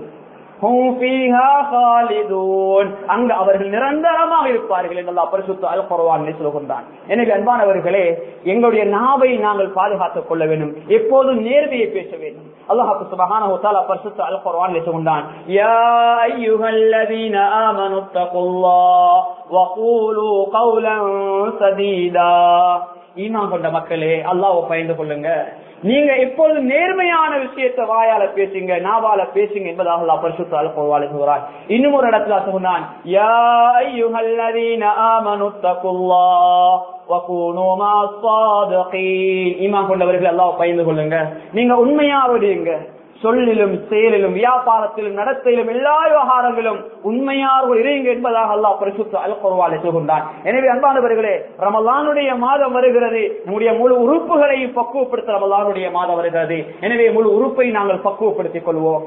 அங்கு அவர்கள் நிரந்தரமாக இருப்பார்கள் என்று பரிசுத்த அல் குரவான் சொல்கின்றான் எனவே அன்பானவர்களே எங்களுடைய நாவை நாங்கள் பாதுகாத்துக் கொள்ள வேண்டும் எப்போதும் நேர்மையை பேச வேண்டும் அல்லாஹு சுபஹான பரிசுத்த அல் குரவான் சொல்கின்றான் யா அய்யுஹல்லதீன ஆமனு தகுல்லாஹ் வகூலு கௌலன் சதீதா ஈமான் கொண்ட மக்களே அல்லாஹ்வை பயந்து கொள்ளுங்க நீங்க எப்பொழுதும் நேர்மையான விஷயத்தை வாயால பேசுங்க நாவால பேசுங்க என்பதாக அல்லாஹ் பரிசுத்த அல் குர்ஆனில் சொல்கிறார் இன்னும் ஒரு இடத்துல சொல்கிறான் யா அய்யுஹல்லதீன ஆமனு தகுல்லாஹ் வகூனு மாஸ்ஸாதிகீன் ஈமான் கொண்டவர்கள் அல்லாஹ்வை பயந்து கொள்ளுங்க நீங்க உண்மையா விடுங்க சொல்லிலும் செயலிலும் வியாபாரத்திலும் நடத்தையிலும் எல்லா விவகாரங்களும் உண்மையாக இறையுங்க என்பதாக அல்லாஹ் பரிசுத்த அல் குர்வாலை சொல்கின்றான் எனவே அன்பானவர்களே ரமலானுடைய மாதம் வருகிறது நம்முடைய முழு உறுப்புகளையும் பக்குவப்படுத்த ரமலானுடைய மாதம் வருகிறது எனவே முழு உறுப்பை நாங்கள் பக்குவப்படுத்திக் கொள்வோம்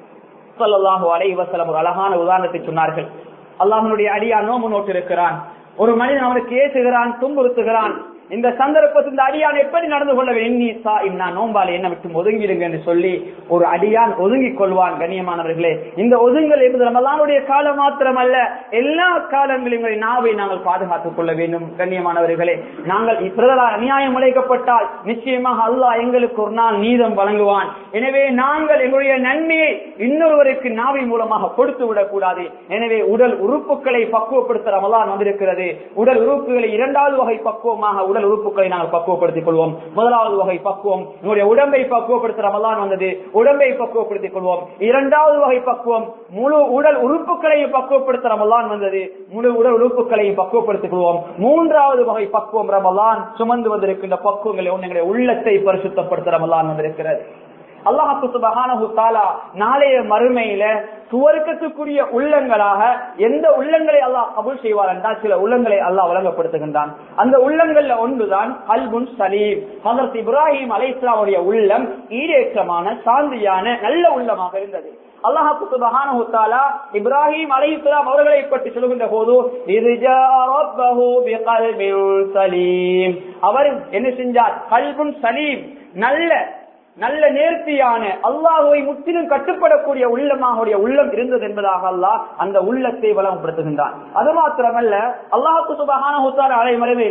சொல்லலாஹு அலை வசலம் ஒரு அழகான உதாரணத்தை சொன்னார்கள் அல்லாஹனுடைய அடியா நோம்பு நோட்டு இருக்கிறான் ஒரு மனிதன் அவனுக்கு ஏசுகிறான் துன்புறுத்துகிறான் இந்த சந்தர்ப்பத்தில் இந்த அடியான் எப்படி நடந்து கொள்ள வேண்டும் நான் நோம்பால் என்ன விட்டு ஒதுங்கிடுங்க என்று சொல்லி ஒரு அடியான் ஒதுங்கிக் கொள்வான் கண்ணியமானவர்களே இந்த ஒதுங்கல் என்பது ரமலானுடைய காலம் மாத்திரமல்ல எல்லா காலங்களிலும் நாவை நாங்கள் பாதுகாத்துக் கொள்ள வேண்டும் கண்ணியமானவர்களே நாங்கள் பிரதலா அநியாயம் அழைக்கப்பட்டால் நிச்சயமாக அல்லாஹ் எங்களுக்கு ஒரு நாள் நீதம் வழங்குவான் எனவே நாங்கள் எங்களுடைய நன்மையை இன்னொருவருக்கு நாவை மூலமாக கொடுத்து விடக்கூடாது எனவே உடல் உறுப்புகளை பக்குவப்படுத்த ரமலான் வந்திருக்கிறது உடல் உறுப்புகளை இரண்டாவது வகை பக்குவமாக உடல் உறுப்புகளை நாங்கள் பக்குவப்படுத்திக் கொள்வோம் முதலாவது வகை பக்குவம் உங்களுடைய உடம்பை பக்குவப்படுத்த ரமலான் வந்தது உடம்பை பக்குவப்படுத்திக் கொள்வோம் இரண்டாவது வகை பக்குவம் முழு உடல் உறுப்புகளையும் பக்குவப்படுத்த ரமலான் வந்தது முழு உடல் உறுப்புகளையும் பக்குவப்படுத்திக் கொள்வோம் மூன்றாவது வகை பக்குவம் ரமலான் சுமந்து வந்திருக்கின்ற பக்குவங்களை எங்களுடைய உள்ளத்தை பரிசுத்தப்படுத்த ரமலான் வந்திருக்கிறது அல்லாஹு சுபஹானஹு தாலா நாளைய மறுமையில சுவர்க்கத்துக்குரிய உள்ளங்களாக எந்த உள்ளங்களை அல்லாஹ் கபூல் செய்வார் என்றால் சில உள்ளங்களை அல்லாஹ் வழங்கப்படுத்துகின்றான் அந்த உள்ளங்கள்ல ஒன்றுதான் அல்புன் சலீம் ஹசரத் இப்ராஹிம் அலை இஸ்லாமுடைய உள்ளம் ஈரேற்றமான சாந்தியான நல்ல உள்ளமாக இருந்தது அல்லாஹு சுபஹானஹு தஆலா இப்ராஹிம் அலைஹிஸ்ஸலாம் அவர்களை பற்றி சொல்கின்ற போது இர்ஜா ரப்பஹு பிகல்பின் சலீம் அவர் என்ன செஞ்சார் கல்புன் சலீம் நல்ல நல்ல நேர்த்தியான அல்லாஹுவை முற்றிலும் கட்டுப்படக்கூடிய உள்ளமாக உள்ளம் இருந்தது என்பதாக அல்லாஹ் அந்த உள்ளத்தை வளப்படுத்துகின்றான் அது மாத்திரமல்ல அல்லாஹு சுபகான அலை மறைவிலே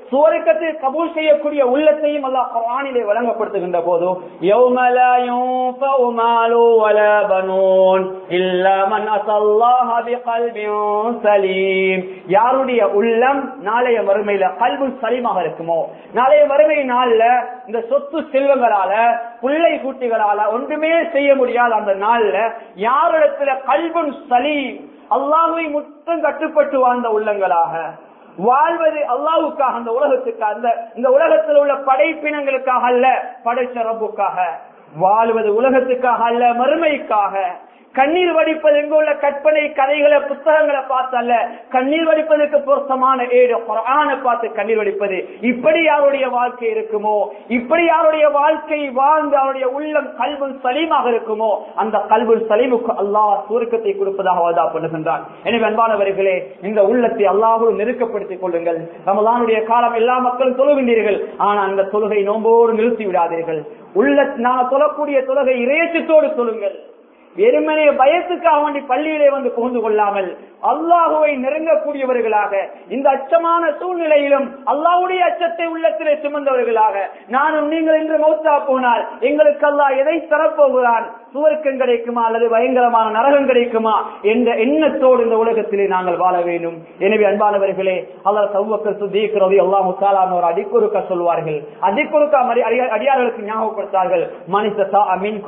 சுவர்க்கத்தை கபூல் செய்யக்கூடிய உள்ளத்தையும் அல்லாஹ் குர்ஆனிலே வழங்கப்படுத்துகின்ற போது யௌம லா யுன்ஃபஉ மாலு வலா பனூன் இல்லா மன் அஸல்லாஹ பிகல்பின் சலீம் யாருடைய உள்ளம் நாளைய மறுமையில கல்பு சலீமாக இருக்குமோ நாளைய மறுமை நாள்ல இந்த சொத்து செல்வங்களால பிள்ளை கூட்டிகளால ஒன்றுமே செய்ய முடியாத அந்த நாள்ல யாரிடத்துல கல்புன் சலீம் அல்லாஹுவை முற்றும் கட்டுப்பட்டு வாழ்ந்த உள்ளங்களாக வாழ்வது அல்லாவுக்காக அந்த உலகத்துக்கு அந்த இந்த உலகத்தில் உள்ள படைப்பினங்களுக்காக அல்ல படைச்ச ரப்புக்காக வாழ்வது உலகத்துக்காக அல்ல மறுமைக்காக கண்ணீர் வடிப்பது எங்க உள்ள கற்பனை கதைகளை புத்தகங்களை பார்த்து அல்ல கண்ணீர் வடிப்பதற்கு பொருத்தமான ஏடு குரானை பார்த்து கண்ணீர் வடிப்பது இப்படி யாருடைய வாழ்க்கை இருக்குமோ இப்படி யாருடைய வாழ்க்கை வாழ்ந்து அவருடைய உள்ளம் கல்வன் சலீமாக இருக்குமோ அந்த கல்வன் சலீமுக்கு அல்லாஹ் சுருக்கத்தை கொடுப்பதாக வாதா பண்ணுகின்றான் எனவே அன்பானவர்களே இந்த உள்ளத்தை அல்லாஹோடு நெருக்கப்படுத்திக் கொள்ளுங்கள் ரமலானுடைய காலம் எல்லா மக்களும் தொழுகின்றீர்கள் ஆனா அந்த தொழுகை நோம்போடு நிறுத்தி விடாதீர்கள் உள்ள நான் தொழக்கூடிய தொழுகை இறையச்சத்தோடு தொழுங்கள் வெறுமனே பயத்துக்காக வேண்டி பள்ளியிலே வந்து புகுந்து கொள்ளாமல் அல்லாஹுவை நெருங்கக்கூடியவர்களாக இந்த அச்சமான சூழ்நிலையிலும் அல்லாஹுடைய அச்சத்தை உள்ளத்திலே சுமந்தவர்களாக நானும் நீங்கள் இன்று மௌத்தா போனால் எங்களுக்கு அல்லாஹ் எதை தரப்போகிறான் சுவர்க்கம் கிடைக்குமா அல்லது பயங்கரமான நரகம் கிடைக்குமா என்ற எண்ணத்தோடு இந்த உலகத்திலே நாங்கள் வாழ வேண்டும் எனவே அன்பானவர்களே அல்லாஹ் சௌவக்கர் சுத்தீக்கிறது அல்லாஹ் முத்தாலான ஒரு அடிக்குறுக்க சொல்வார்கள் அடிக்குறுக்கா அடியார்களுக்கு ஞாபகப்படுத்தார்கள் மனித அமீன்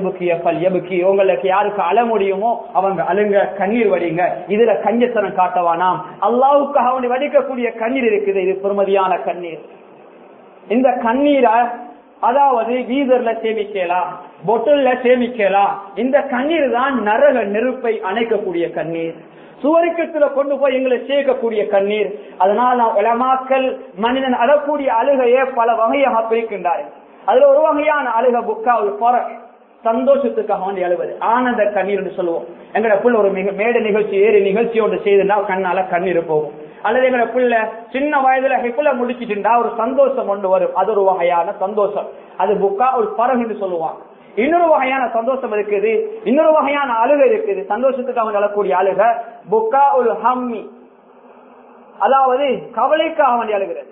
எபுக்கி உங்களுக்கு யாருக்கு அழ முடியுமோ அவங்க அழுங்க கண்ணீர் வடிங்க இதுல கஞ்சத்தனம் காட்டவானாம் அல்லாவுக்காக அவனை வடிக்கக்கூடிய கண்ணீர் இருக்குது இது பெருமதியான கண்ணீர் இந்த கண்ணீரை அதாவது வீதர்ல சேமிக்கலாம் பொட்டில்ல சேமிக்கலாம் இந்த கண்ணீர் தான் நரக நெருப்பை அணைக்கக்கூடிய கண்ணீர் சுவருக்கத்துல கொண்டு போய் எங்களை சேர்க்கக்கூடிய கண்ணீர் அதனால் உலமாக்கல் மனிதன் அழக்கூடிய அழுகையை பல வகையாக பிரிக்கின்றார்கள் அதுல ஒரு வகையான அழுக புக்கா ஒரு பொற சந்தோஷத்துக்காக வேண்டி அழுவது ஆனந்த கண்ணீர் என்று சொல்லுவோம் எங்கட புள்ள ஒரு மிக மேட நிகழ்ச்சி ஏறி நிகழ்ச்சி ஒன்று செய்துனா கண்ணால கண்ணீர் போகும் அல்லது எங்கட புள்ள சின்ன வயதுல ஹிப்புல முடிச்சிட்டுண்டா ஒரு சந்தோஷம் கொண்டு வரும் அது ஒரு வகையான சந்தோஷம் அது புக்கா ஒரு பறகு என்று சொல்லுவாங்க இன்னொரு வகையான சந்தோஷம் இருக்குது இன்னொரு வகையான அழுகை இருக்குது சந்தோஷத்துக்கு அவன் அழக்கூடிய அழுக புக்கா ஒரு ஹம்மி அதாவது கவலைக்காக வேண்டி அழுகிறது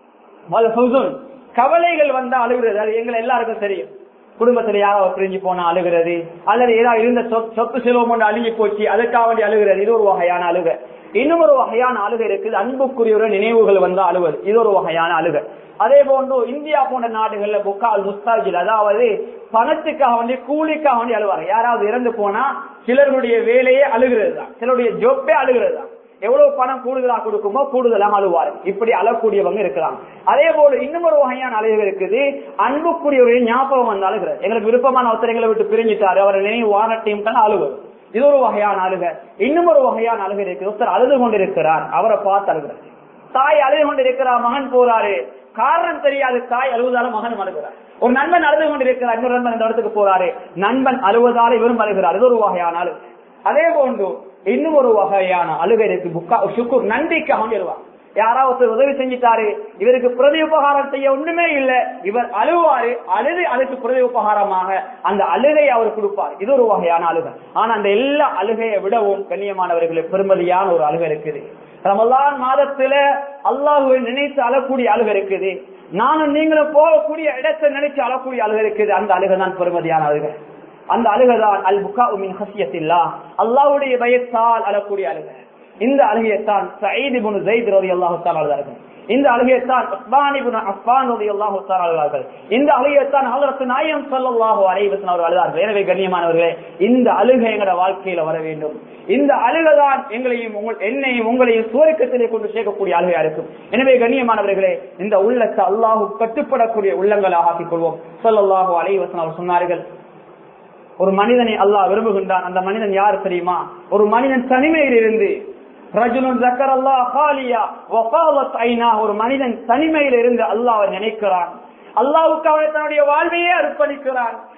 கவலைகள் வந்தா அழுகிறது அது எங்களை எல்லாருக்கும் தெரியும் குடும்பத்துல யாராவது பிரிஞ்சு போனா அழுகிறது அல்லது ஏதாவது இருந்த சொத்து செல்வம் ஒன்று அழுகி போச்சு அதுக்காக வேண்டி அழுகிறது இது ஒரு வகையான அழுக இன்னும் ஒரு வகையான அழுகை இருக்குது அன்புக்குரிய நினைவுகள் வந்து அழுவது இது ஒரு வகையான அழுகை அதே போன்று இந்தியா போன்ற நாடுகள்ல புக்கால் முஸ்தாஜில் அதாவது பணத்துக்காக வேண்டி கூலிக்காக வேண்டி அழுவாங்க யாராவது இறந்து போனா சிலருடைய வேலையே அழுகிறது தான் சிலருடைய ஜொப்பே அழுகிறது தான் எவ்வளவு பணம் கூடுதலா கொடுக்குமோ கூடுதலாக அழுவாரு இப்படி அழக்கூடியவங்க இருக்கிறாங்க அதே போல இன்னும் ஒரு வகையான அழுகை இருக்குது அன்புக்குரியவருடைய ஞாபகம் வந்து அழுகிறது எங்களுக்கு விருப்பமான ஒருத்தர் எங்களை விட்டு பிரிஞ்சிட்டாரு அவரை நினைவு வாரட்டையும் தான் அழுகுது இது ஒரு வகையான அழுகை இன்னும் ஒரு வகையான அழுகை இருக்கு ஒருத்தர் அழுது கொண்டிருக்கிறார் அவரை பார்த்து அழுகிறார் தாய் அழுது கொண்டிருக்கிறார் மகன் போறாரு காரணம் தெரியாது தாய் அழுவதால மகன் அழுகிறார் ஒரு நண்பன் அழுது கொண்டிருக்கிறார் இன்னொரு நண்பன் இந்த இடத்துக்கு போறாரு நண்பன் அழுவதால இவரும் அழுகிறார் இது ஒரு வகையான அழுகு அதே போன்று இன்னும் ஒரு வகையான அழுகை இருக்கு புக்கா சுக்குர் நன்றிக்காக எழுவார் யாராவது உதவி செஞ்சிட்டாரு இவருக்கு பிரதி உபகாரம் செய்ய ஒண்ணுமே இல்ல இவர் அழுவாரு அழுது அதுக்கு பிரதி உபகாரமாக அந்த அழுகை அவர் கொடுப்பார் இது ஒரு வகையான அழுகை ஆனா அந்த எல்லா அழுகையை விடவும் கண்ணியமானவர்களுக்கு பெருமதியான ஒரு அழுகை இருக்குது ரமலான் மாதத்துல அல்லாஹுவை நினைத்து அழக்கூடிய அழுகை இருக்குது நானும் நீங்களும் போகக்கூடிய இடத்தை நினைச்சு அழக்கூடிய அழுகை இருக்குது அந்த அழுகை தான் பெருமதியான அழுகை அந்த அழுகதான் அல் புகா உமின் ஹசியத்தில்லா அல்லாவுடைய பயத்தால் அழக்கூடிய அழுகை இந்த அழுகையத்தான் சயீத் இப்னு ஸைத் ரலியல்லாஹு தஆலா அழுதார்கள் இந்த அழுகையத்தான் உஸ்மான் இப்னு அஃபான் ரலியல்லாஹு தஆலா அழுதார்கள் இந்த அழுகையத்தான் ஹஜ்ரத் நாயம் ஸல்லல்லாஹு அலைஹி வஸல்லம் அவர்கள் அழுதார்கள் எனவே கண்ணியமானவர்களே இந்த அழுகை எங்கட வாழ்க்கையில வர வேண்டும் இந்த அழுகைதான் எங்களையும் உங்கள் என்னையும் உங்களையும் சுவர்க்கத்திலே கொண்டு சேர்க்கக்கூடிய அழுகையா இருக்கும் எனவே கண்ணியமானவர்களே இந்த உள்ளத்தை அல்லாஹ் கட்டுப்படக்கூடிய உள்ளங்களாக ஆக்கிக் கொள்வோம் ஸல்லல்லாஹு அலைஹி வஸல்லம் அவர் சொன்னார்கள் ஒரு மனிதனை அல்லாஹ் விரும்புகின்றான் அந்த மனிதன் யார் தெரியுமா ஒரு மனிதன் தனிமையில் இருந்து ரஜுலுன் ஜக்கர் அல்லாஹ் ஹாலியா வகாலத் ஐனா ஒரு மனிதன் தனிமையில் இருந்து அல்லாஹ் நினைக்கிறான் அல்லாவுக்கு அவனை தன்னுடைய வாழ்வையே அர்ப்பணிக்கிறான்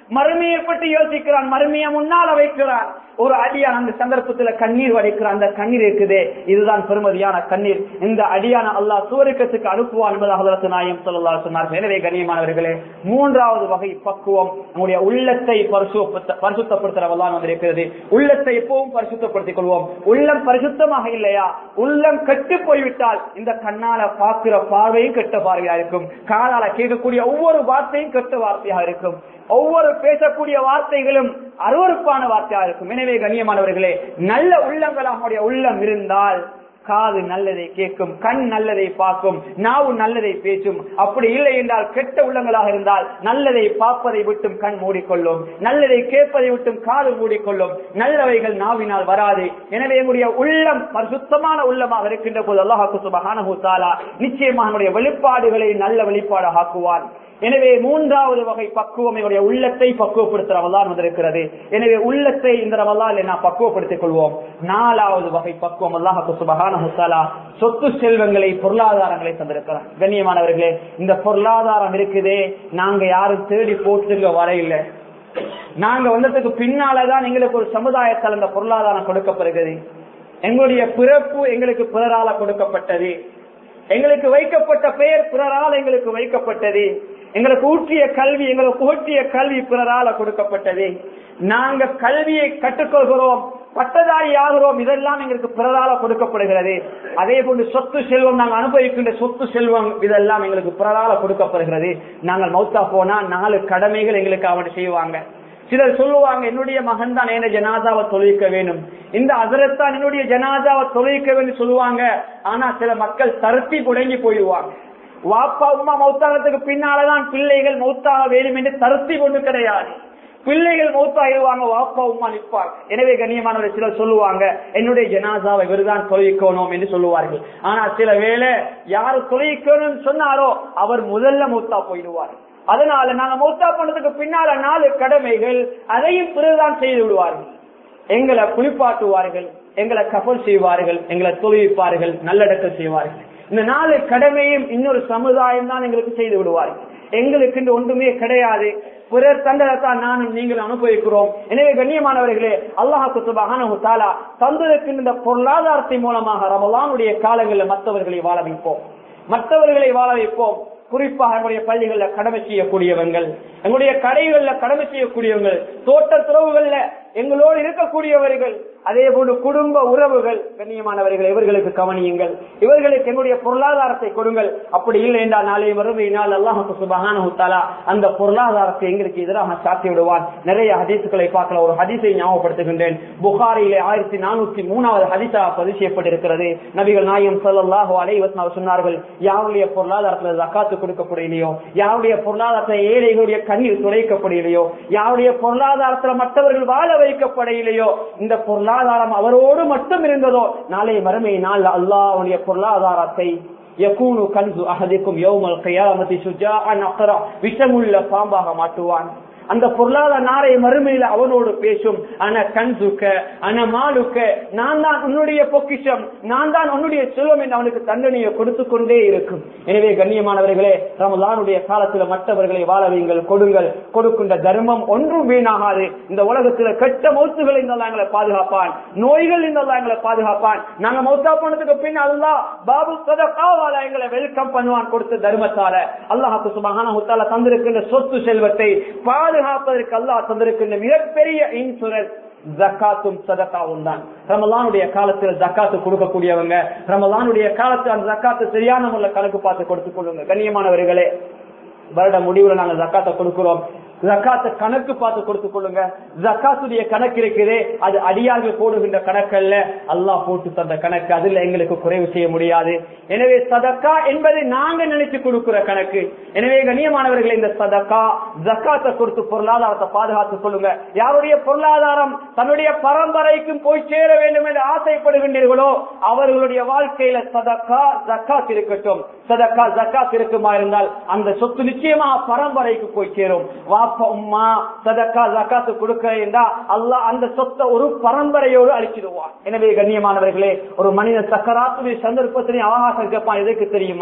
மறுமையை பற்றி யோசிக்கிறான் மறுமையை முன்னால வைக்கிறான் ஒரு அடியான் அந்த சந்தர்ப்பத்துல கண்ணீர் வடிக்கிறான் அந்த கண்ணீர் இருக்குதே இதுதான் பெருமதியான கண்ணீர் இந்த அடியான அல்லாஹ் சூரியக்கத்துக்கு அனுப்புவான் என்பதாக ஹதரத் நாயம் சொல்லலாம் சொன்னார்கள் எனவே கண்ணியமானவர்களே மூன்றாவது வகை பக்குவம் நம்முடைய உள்ளத்தை பரிசுத்த பரிசுத்தப்படுத்துறவெல்லாம் வந்திருக்கிறது உள்ளத்தை எப்பவும் பரிசுத்தப்படுத்திக் கொள்வோம் உள்ளம் பரிசுத்தமாக இல்லையா உள்ளம் கெட்டு போய்விட்டால் இந்த கண்ணால பார்க்கிற பார்வையும் கெட்ட பார்வையா இருக்கும் காலால கேட்கக்கூடிய ஒவ்வொரு வார்த்தையும் கெட்ட வார்த்தையாக இருக்கும் ஒவ்வொரு பேசக்கூடிய வார்த்தைகளும் அருவறுப்பான வார்த்தையாக இருக்கும் எனவே கண்ணியமானவர்களே நல்ல உள்ளங்கள் அவனுடைய உள்ளம் இருந்தால் காது நல்லதை கேட்கும் கண் நல்லதை பார்க்கும் நாவு நல்லதை பேசும் அப்படி இல்லை என்றால் கெட்ட உள்ளங்களாக இருந்தால் நல்லதை பார்ப்பதை விட்டும் கண் மூடிக்கொள்ளும் நல்லதை கேட்பதை விட்டும் காது மூடிக்கொள்ளும் நல்லவைகள் நாவினால் வராது எனவே என்னுடைய உள்ளம் பரிசுத்தமான உள்ளமாக இருக்கின்ற போது அல்லாஹாக்கு சுபஹானஹு தஆலா நிச்சயமாக நம்முடைய வெளிப்பாடுகளை நல்ல வெளிப்பாடாக ஆக்குவான் எனவே மூன்றாவது வகை பக்குவம் என்னுடைய உள்ளத்தை பக்குவப்படுத்த ரமலான் வந்திருக்கிறது எனவே உள்ளத்தை இந்த ரமலான் நாம் பக்குவப்படுத்திக் கொள்வோம் நாலாவது வகை பக்குவம் அல்லாஹு சுபஹானஹு தஆலா சொத்து செல்வங்களை பொருளாதாரங்களை தந்திருக்கிறார் கண்ணியமானவர்களே இந்த பொருளாதாரம் இருக்குதே நாங்க யாரும் தேடி போட்டுங்க வரையில்லை நாங்க வந்ததுக்கு பின்னாலதான் எங்களுக்கு ஒரு சமுதாயத்தால் இந்த பொருளாதாரம் கொடுக்கப்படுகிறது எங்களுடைய பிறப்பு எங்களுக்கு பிறரால கொடுக்கப்பட்டது எங்களுக்கு வைக்கப்பட்ட பெயர் பிறரால் எங்களுக்கு வைக்கப்பட்டது எங்களுக்கு ஊற்றிய கல்வி எங்களுக்கு ஊற்றிய கல்வி பிறரால கொடுக்கப்பட்டது நாங்க கல்வியை கற்றுக்கொள்கிறோம் பட்டதாரி ஆகிறோம் இதெல்லாம் எங்களுக்கு பிறரால கொடுக்கப்படுகிறது அதே போன்று சொத்து செல்வம் நாங்கள் அனுபவிக்கின்ற சொத்து செல்வம் இதெல்லாம் எங்களுக்கு பிறரால கொடுக்கப்படுகிறது நாங்கள் மௌத்தா போனா நாலு கடமைகள் எங்களுக்கு அவன் செய்வாங்க சிலர் சொல்லுவாங்க என்னுடைய மகன் தான் என்ன ஜனாதாவை தொழிக்க வேணும் இந்த அதரத்தான் என்னுடைய ஜனாதாவை தொழிக்க வேண்டும் சொல்லுவாங்க ஆனா சில மக்கள் தருத்தி புடங்கி போயிடுவாங்க வாப்பா உமா மௌத்தாகத்துக்கு பின்னாலதான் பிள்ளைகள் மௌத்தாக வேணும் என்று தருத்தி கொண்டு கிடையாது பிள்ளைகள் மௌத்தாகிடுவாங்க வாப்பா உமா நிற்பாங்க எனவே கண்ணியமானவர்கள் சிலர் சொல்லுவாங்க என்னுடைய ஜனாசாவை இவர்தான் தொழிக்கணும் என்று சொல்லுவார்கள் ஆனா சில வேளை யாரு தொழிக்கணும்னு சொன்னாரோ அவர் முதல்ல மௌத்தா போயிடுவார் அதனால நாங்க மௌத்தா பண்ணதுக்கு பின்னால நாலு கடமைகள் அதையும் பிறகுதான் செய்து விடுவார்கள் எங்களை குளிப்பாட்டுவார்கள் எங்களை கபல் செய்வார்கள் எங்களை தொழிப்பார்கள் நல்லடக்கம் செய்வார்கள் இந்த நாலு கடமையும் இன்னொரு சமுதாயம் தான் எங்களுக்கு செய்து விடுவார்கள் எங்களுக்கு இந்த ஒன்றுமே கிடையாது பிறர் தந்ததைத்தான் நானும் நீங்கள் அனுபவிக்கிறோம் எனவே கண்ணியமானவர்களே அல்லாஹு சுபஹானஹு தஆலா தந்திருக்கின்ற இந்த பொருளாதாரத்தின் மூலமாக ரமலானுடைய காலங்களில் மற்றவர்களை வாழ வைப்போம் மற்றவர்களை வாழ வைப்போம் குறிப்பாக எங்களுடைய பள்ளிகள்ல கடமை செய்யக்கூடியவங்கள் எங்களுடைய கடைகள்ல கடமை செய்யக்கூடியவங்க தோட்ட துறவுகள்ல எங்களோடு இருக்கக்கூடியவர்கள் அதே போன்று குடும்ப உறவுகள் கண்ணியமானவர்கள் இவர்களுக்கு கவனியுங்கள் இவர்களுக்கு என்னுடைய பொருளாதாரத்தை கொடுங்கள் அப்படி இல்லை என்றால் நாளை மறுமையினால் அல்லாஹு சுபஹானஹு தஆலா அந்த பொருளாதாரத்தை எங்களுக்கு எதிராக சாத்தி விடுவான் நிறைய ஹதீசுகளை பார்க்கலாம் ஒரு ஹதீஸை ஞாபகப்படுத்துகின்றேன் புகாரிலே ஆயிரத்தி நானூத்தி மூணாவது ஹதீஸாக பதிவு செய்யப்பட்டிருக்கிறது நபிகள் நாயம் ஸல்லல்லாஹு அலைஹி வஸல்லம் சொன்னார்கள் யாருடைய பொருளாதாரத்துல ஜக்காத்து கொடுக்கப்படலையோ யாருடைய பொருளாதாரத்தை ஏழைகளுடைய கண்ணீர் துளைக்கப்படலையோ யாருடைய பொருளாதாரத்துல மற்றவர்கள் வாழ வைக்கப்படையிலையோ இந்த பொருளாதாரம் அவரோடு மட்டும் இருந்ததோ நாளை மறுமை நாள் அல்லாஹ்வுடைய பொருளாதாரத்தை யகூனு கன்சு அஹதிக்கும் யௌமல் கியாமத்தி சுஜாஅன் அக்ரா விஷமுள்ள பாம்பாக மாட்டுவான் அந்த பொருளாதார நாரை மறுமையில அவனோடு பேசும் அன கண்சுக்க அன மாலுக்க நான் தான் உன்னுடைய பொக்கிஷம் நான் தான் உன்னுடைய செல்வம் என்று அவனுக்கு தண்டனையை கொடுத்து கொண்டே இருக்கும் எனவே கண்ணியமானவர்களே ரமலானுடைய காலத்துல மற்றவர்களை வாழ வையுங்கள் கொடுங்கள் கொடுக்கின்ற தர்மம் ஒன்றும் வீணாகாது இந்த உலகத்துல கெட்ட மௌத்துகள் இந்த எங்களை பாதுகாப்பான் நோய்கள் இந்த எங்களை பாதுகாப்பான் நாங்க மௌத்தா போனதுக்கு பின் அல்லா பாபு சதகாவால எங்களை வெல்கம் பண்ணுவான் கொடுத்த தர்மத்தால அல்லாஹாக்கு சுபஹான முத்தால தந்திருக்கின்ற சொத்து செல்வத்தை பாதுகாப்பதற்கு அல்லாஹ் தந்திருக்கின்ற மிகப்பெரிய இன்சூரன்ஸ் ஜக்காத்தும் சதக்காவும் தான் ரமலானுடைய காலத்தில் ஜக்காத்து கொடுக்கக்கூடியவங்க ரமலானுடைய காலத்தில் அந்த ஜக்காத்து சரியான முறையில் கணக்கு பார்த்து கொடுத்துக் கொள்ளுங்க கண்ணியமானவர்களே வருட முடிவுல நாங்க ஜக்காத்தை கொடுக்கிறோம் ஜக்காத்த கணக்கு பார்த்து கொடுத்துக் கொள்ளுங்க ஜக்காத்துடைய கணக்கு இருக்குதே அது அடியார்கள் போடுகின்ற கணக்கல்ல அல்லாஹ் போட்டு தந்த கணக்கு அதுல எங்களுக்கு குறைவு செய்ய முடியாது எனவே சதக்கா என்பதை நாங்க நினைச்சு கொடுக்கிற கணக்கு எனவே கண்ணியமானவர்கள் இந்த சதக்கா ஜக்காத்தை கொடுத்து பொருளாதாரத்தை பாதுகாத்துக் கொள்ளுங்க யாருடைய பொருளாதாரம் தன்னுடைய பரம்பரைக்கும் போய் சேர வேண்டும் என்று ஆசைப்படுகின்றீர்களோ அவர்களுடைய வாழ்க்கையில சதக்கா ஜக்காத் இருக்கட்டும் சதக்கா ஜக்காத் இருக்குமா இருந்தால் அந்த சொத்து நிச்சயமா பரம்பரைக்கு போய் சேரும் வாப்பா உம்மா சதக்கா ஜக்காத்து கொடுக்கிறா அல்லாஹ் அந்த சொத்தை ஒரு பரம்பரையோடு அழிச்சிடுவான் எனவே கண்ணியமானவர்களே ஒரு மனித சக்கராத்துடைய சந்தர்ப்பத்திலையும் அவகாசம் கேட்பான் எதற்கு தெரியுமா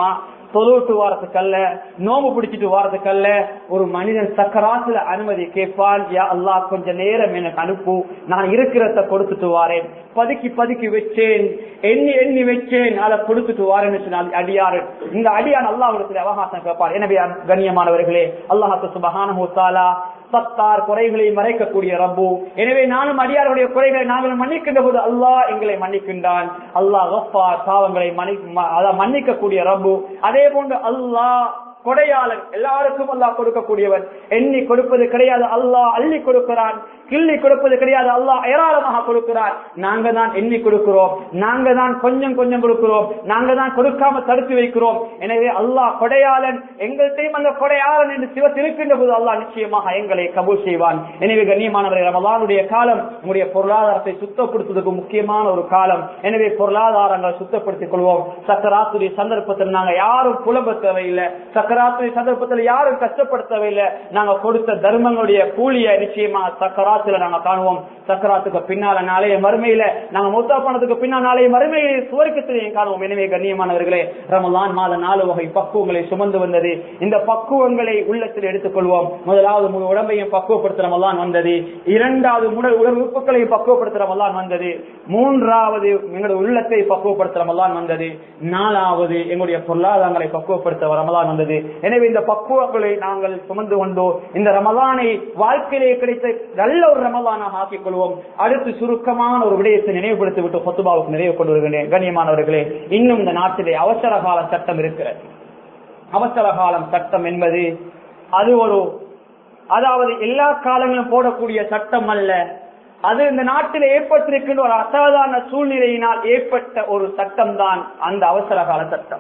தொழுவிட்டு வாரத்துக்கு அல்ல நோம்பு பிடிச்சிட்டு வாரத்துக்கு அல்ல ஒரு மனிதன் சக்கராத்துல அனுமதி கேட்பான் யா அல்லாஹ் கொஞ்ச நேரம் எனக்கு அனுப்பு நான் இருக்கிறத கொடுத்துட்டு வாரேன் பதுக்கி பதுக்கி வச்சேன் எண்ணி எண்ணி வச்சேன் அதை கொடுத்துட்டு வாரேன்னு சொன்னால் அடியாறு இந்த அடியான் அல்லாஹ்விடத்தில் அவகாசம் கேட்பார் எனவே கண்ணியமானவர்களே அல்லாஹாக்கு சுபஹானஹு தஆலா சத்தார் குறைகளை மறைக்கக்கூடிய ரப்பு எனவே நானும் அடியாருடைய குறைகளை நாங்கள் மன்னிக்கின்ற போது அல்லாஹ் எங்களை மன்னிக்கின்றான் அல்லாஹ் கஃபார் பாவங்களை மன்னி- ம- அதாவது மன்னிக்கக்கூடிய ரப்பு அதே போன்று அல்லாஹ் கொடையாளன் எல்லாருக்கும் அல்லாஹ் கொடுக்கக்கூடியவன் எண்ணி கொடுப்பது கிடையாது அல்லாஹ் அள்ளி கொடுக்கிறான் கிள்ளி கொடுப்பது கிடையாது அல்லாஹ் ஏராளமாக கொடுக்கிறான் நாங்க தான் எண்ணி கொடுக்கிறோம் நாங்க தான் கொஞ்சம் கொஞ்சம் கொடுக்கிறோம் நாங்க தான் கொடுக்காம தடுத்து வைக்கிறோம் எனவே அல்லாஹ் கொடையாளன் எங்கள்கிட்டையும் அந்த கொடையாளன் என்று சிவத் இருக்கின்ற போது அல்லாஹ் நிச்சயமாக எங்களை கபூல் செய்வான் எனவே கண்ணியமானவர்கள் ரமலானுடைய காலம் உங்களுடைய பொருளாதாரத்தை சுத்தப்படுத்துவதற்கு முக்கியமான ஒரு காலம் எனவே பொருளாதாரங்களை சுத்தப்படுத்திக் கொள்வோம் சக்கராத்துடைய சந்தர்ப்பத்தில் நாங்க யாரும் புலம்ப தேவையில்லை சக்கராத்துடைய சந்தர்ப்பத்தில் யாரும் கஷ்டப்பட தேவையில்லை நாங்க கொடுத்த தர்மங்களுடைய கூலிய நிச்சயமா சக்கராத்துல நாங்க காணுவோம் சக்கராத்துக்கு பின்னால நாளைய மறுமையில நாங்க மூத்தா பணத்துக்கு பின்னால் நாளைய மறுமையை சுவர்க்கத்திலையும் காணுவோம் எனவே கண்ணியமானவர்களே ரமலான் மாத நாலு வகை பக்குவங்களை சுமந்து வந்தது இந்த பக்குவங்களை உள்ளத்தில் எடுத்துக்கொள்வோம் முதலாவது முழு உடம்பையும் பக்குவப்படுத்த ரமலான் வந்தது இரண்டாவது முடல் உடல் உறுப்புகளையும் பக்குவப்படுத்த ரமலான் வந்தது மூன்றாவது எங்களுடைய உள்ளத்தை பக்குவப்படுத்த ரமலான் வந்தது நாலாவது எங்களுடைய பொருளாதாரங்களை பக்குவப்படுத்த ரமலான் வந்தது எனவே இந்த பக்குவங்களை நாங்கள் சுமந்து கொண்டோ இந்த ரமலானை வாழ்க்கையிலே கிடைத்த நல்ல ஒரு ரமலானாக ஆக்கிக் கொள்வோம் அடுத்து சுருக்கமான ஒரு விடயத்தை நினைவுபடுத்தி விட்டு சொத்துபாவுக்கு நிறைவு கொண்டு வருகிறேன் கண்ணியமானவர்களே இன்னும் இந்த நாட்டிலே அவசர கால சட்டம் இருக்கிறது அவசர காலம் சட்டம் என்பது அது ஒரு அதாவது எல்லா காலங்களும் போடக்கூடிய சட்டம் அல்ல அது இந்த நாட்டில் ஏற்பட்டிருக்கின்ற ஒரு அசாதாரண சூழ்நிலையினால் ஏற்பட்ட ஒரு சட்டம் தான் அந்த அவசர கால சட்டம்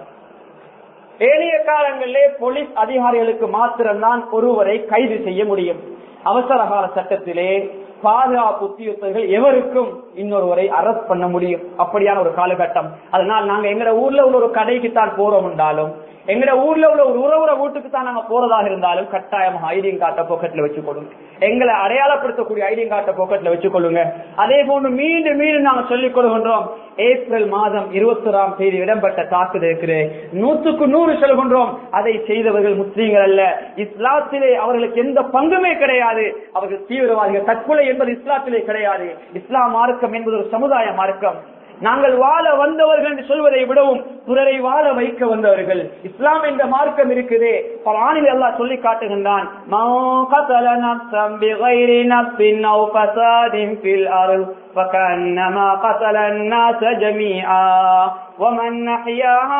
ஏனைய காலங்களிலே போலீஸ் அதிகாரிகளுக்கு மாத்திரம்தான் ஒருவரை கைது செய்ய முடியும் அவசர கால சட்டத்திலே பாதுகாப்பு உத்தியோகர்கள் எவருக்கும் இன்னொருவரை அரெஸ்ட் பண்ண முடியும் அப்படியான ஒரு காலகட்டம் அதனால் நாங்க எங்கட ஊர்ல உள்ள ஒரு கடைக்கு தான் போறோம் என்றாலும் எங்கட ஊர்ல உள்ள ஒரு உறவுற வீட்டுக்கு தான் நாங்க போறதாக இருந்தாலும் கட்டாயமாக ஐடியும் காட்ட பாக்கெட்ல வச்சுக்கொள்ளுங்க எங்களை அடையாளப்படுத்தக்கூடிய ஐடியும் காட்ட பாக்கெட்ல வச்சுக்கொள்ளுங்க அதே போன்று மீண்டும் மீண்டும் நாங்க சொல்லிக் கொள்கின்றோம் ஏப்ரல் மாதம் இருபத்தி ஓராம் தேதி இடம்பெற்ற தாக்குதல் இருக்கிறது நூற்றுக்கு நூறு சொல்கின்றோம் அதை செய்தவர்கள் முஸ்லீம்கள் அல்ல இஸ்லாத்திலே அவர்களுக்கு எந்த பங்குமே கிடையாது அவர்கள் தீவிரவாதிகள் தற்கொலை என்பது இஸ்லாத்திலே கிடையாது இஸ்லாம் மார்க்கம் என்பது ஒரு சமுதாய மார்க்கம் நாங்கள் வாழ வந்தவர்கள் என்று சொல்வதை விடவும் பிறரை வாழ வைக்க வந்தவர்கள் இஸ்லாம் என்ற மார்க்கம் இருக்குது பலானில் எல்லாம் சொல்லி காட்டுகின்றான் "மா கதல நஃப்ஸன் பிகைரி நஃப்ஸின் அவ் ஃபஸாதின் ஃபில் அர்ض் فكأنما قتل الناس جميعا ومن أحياها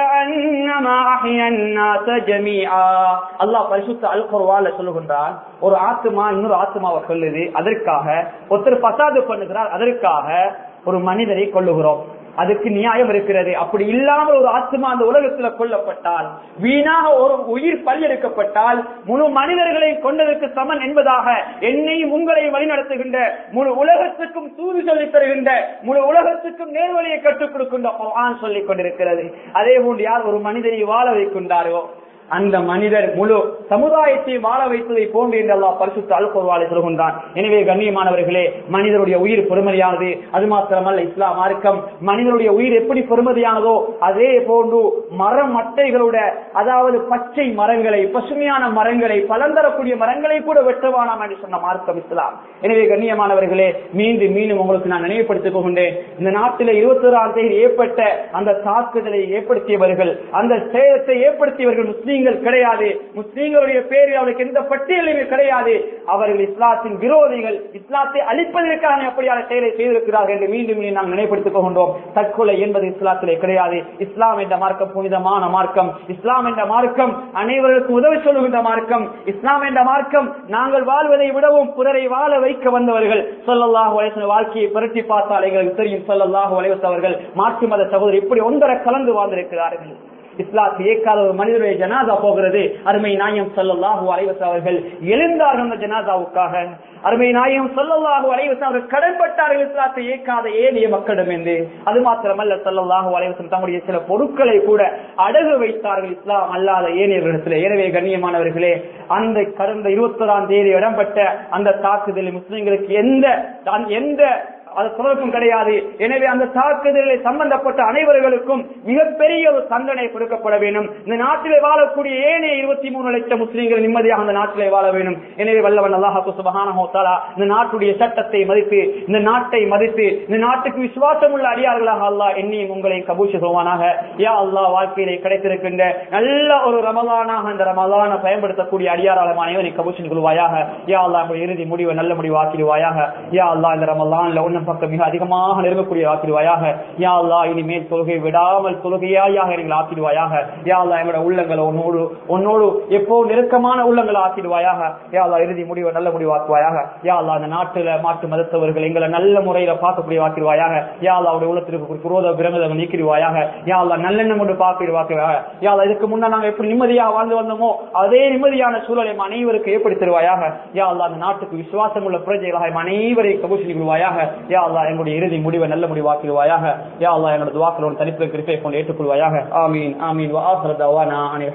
فكأنما أحيا الناس جميعا அல்லாஹ் பரிசுத்த அல் குர்ஆன்ல சொல்லுகின்றான் ஒரு ஆத்மா இன்னொரு ஆத்மாவை கொல்லுது அதற்காக ஒருத்தர் பசாது பண்ணுகிறார் அதற்காக ஒரு மனிதரை கொள்ளுகிறோம் அதுக்கு நியாயம் இருக்கிறது அப்படி இல்லாமல் ஒரு ஆத்மா அந்த உலகத்துல கொல்லப்பட்டால் வீணாக ஒரு உயிர் பல்லெடுக்கப்பட்டால் முழு மனிதர்களை கொண்டதற்கு சமன் என்பதாக என்னையும் உங்களை வழிநடத்துகின்ற முழு உலகத்துக்கும் தூது சொல்லித் தருகின்ற முழு உலகத்துக்கும் நேர்வழியை கற்றுக் கொடுக்கின்ற குர்ஆன் சொல்லிக் கொண்டிருக்கிறது அதே போன்று யார் ஒரு மனிதனை வாழ வைக்கின்றாரோ அந்த மனிதர் முழு சமுதாயத்தை வாழ வைத்ததை போன்று என்று அல்லாஹ் பரிசுத்த அல்குர்வாலை சொல்கின்றான் எனவே கண்ணியமானவர்களே மனிதனுடைய உயிர் பெருமதியானது அது மாத்திரமல்ல இஸ்லாம் மார்க்கம் மனிதனுடைய உயிர் எப்படி பெருமதியானதோ அதே போன்று மரம் மட்டைகளோட அதாவது பச்சை மரங்களை பசுமையான மரங்களை பலந்தரக்கூடிய மரங்களை கூட வெட்டவானாம் என்று சொன்ன மார்க்கம் இஸ்லாம் எனவே கண்ணியமானவர்களே மீண்டும் மீண்டும் உங்களுக்கு நான் நினைவுபடுத்திக் கொண்டேன் இந்த நாட்டில் இருபத்தி ஓராம் தேதி ஏற்பட்ட அந்த தாக்குதலை ஏற்படுத்தியவர்கள் அந்த சேதத்தை ஏற்படுத்தியவர்கள் முஸ்லீம்கள் கிடையாது முஸ்லீம்களுடைய பேரில் அவர்களுக்கு எந்த பட்டியலுமே கிடையாது அவர்கள் இஸ்லாத்தின் விரோதிகள் இஸ்லாத்தை அழிப்பதற்கான அப்படியான செயலை செய்திருக்கிறார்கள் என்று மீண்டும் மீண்டும் நாம் நினைப்படுத்திக் கொண்டோம் தற்கொலை என்பது இஸ்லாத்திலே கிடையாது இஸ்லாம் என்ற மார்க்கம் புனிதமான மார்க்கம் இஸ்லாம் என்ற மார்க்கம் அனைவருக்கும் உதவி சொல்லுகின்ற மார்க்கம் இஸ்லாம் என்ற மார்க்கம் நாங்கள் வாழ்வதை விடவும் பிறரை வாழ வைக்க வந்தவர்கள் சொல்லல்லாஹு அலைஹி வாழ்க்கையை புரட்டி பார்த்தால் எங்களுக்கு தெரியும் சொல்லல்லாஹு அலைஹி அவர்கள் மாற்று மத சகோதரர் இப்படி ஒன்றரை கலந்து வாழ்ந்திருக்கிறார்கள் இஸ்லாத்தை ஏற்காத ஒரு மனிதனுடைய ஜனாதா போகிறது அருமை நாயம் சொல்லல்லாஹு அலைவச அவர்கள் எழுந்தார்கள் அந்த ஜனாதாவுக்காக அருமை நாயம் சொல்லல்லாஹு அலைவச அவர்கள் கடன்பட்டார்கள் இஸ்லாத்தை ஏற்காத ஏனைய மக்களிடம் என்று அது மாத்திரமல்ல சொல்லல்லாஹு அலைவசம் தம்முடைய சில பொருட்களை கூட அடகு வைத்தார்கள் இஸ்லாம் அல்லாத ஏனையர்களிடத்தில் எனவே கண்ணியமானவர்களே அந்த கடந்த இருபத்தி ஓராம் தேதி இடம்பெற்ற அந்த தாக்குதலில் முஸ்லிம்களுக்கு எந்த எந்த அது தொடர்பும் கிடையாது எனவே அந்த தாக்குதலில் சம்பந்தப்பட்ட அனைவர்களுக்கும் மிகப்பெரிய ஒரு தண்டனை கொடுக்கப்பட வேண்டும் இந்த நாட்டிலே வாழக்கூடிய ஏனைய இருபத்தி மூணு லட்சம் முஸ்லீம்கள் நிம்மதியாக அந்த நாட்டிலே வாழ வேண்டும் எனவே வல்லவன் அல்லாஹு சுபஹானஹு தஆலா இந்த நாட்டுடைய சட்டத்தை மதித்து இந்த நாட்டை மதித்து இந்த நாட்டுக்கு விசுவாசம் உள்ள அடியார்களாக அல்லாஹ் என்னையும் உங்களை கபூஷ செய்வானாக யா அல்லாஹ் வாழ்க்கையிலே கிடைத்திருக்கின்ற நல்ல ஒரு ரமலானாக அந்த ரமலானை பயன்படுத்தக்கூடிய அடியாராளம் அனைவரை கபூஷன் கொள்வாயாக யா அல்லாஹ் நம்முடைய இறுதி முடிவை நல்ல முடிவு ஆக்கிடுவாயாக யா அல்லாஹ் இந்த ரமலான்ல உன்னம் பக்கம் மிக அதிகமாக நெருங்கக்கூடிய ஆக்கிடுவாயாக யா அல்லாஹ் இனிமேல் தொழுகை விடாமல் தொழுகையாக எங்களை ஆக்கிடுவாயாக யா அல்லாஹ் எங்களோட உள்ளங்களை உன்னோடு உன்னோடு எப்போ நெருக்கமான உள்ளங்களை ஆக்கிடுவாயாக யா அல்லாஹ் இறுதி முடிவை நல்ல முடிவு ஆக்குவாயாக யா அல்லாஹ் அந்த நாட்டுல மாற்று மதத்தவர்கள் எங்களை நல்ல முறையில பார்க்கக்கூடிய ஆக்கிடுவாயாக யா அல்லாஹ் அவருடைய உள்ளத்திற்கு குரோத விரங்கதை நீக்கிடுவாயாக யா அல்லாஹ் நல்லெண்ணம் கொண்டு பார்க்கிடுவாக்குவாக யா அல்லாஹ் இதுக்கு முன்ன நாங்க எப்படி நிம்மதியாக வாழ்ந்து வந்தோமோ அதே நிம்மதியான சூழலை எம் அனைவருக்கு ஏற்படுத்தி தருவாயாக யா அல்லாஹ் அந்த நாட்டுக்கு விசுவாசம் உள்ள பிரஜைகளாக எம் அனைவரையும் கபூஷி கொள்வாயாக யா அல்லாஹ் எங்களுடைய இறுதி முடிவை நல்ல முடிவாக்கிடுவாயாக யா அல்லாஹ் எங்களோட துவாக்களோட தனிப்பு கிருப்பை கொண்டு ஏற்றுக்கொள்வாயாக ஆமீன் ஆமீன் வா ஆஹிரு தவானா அனில்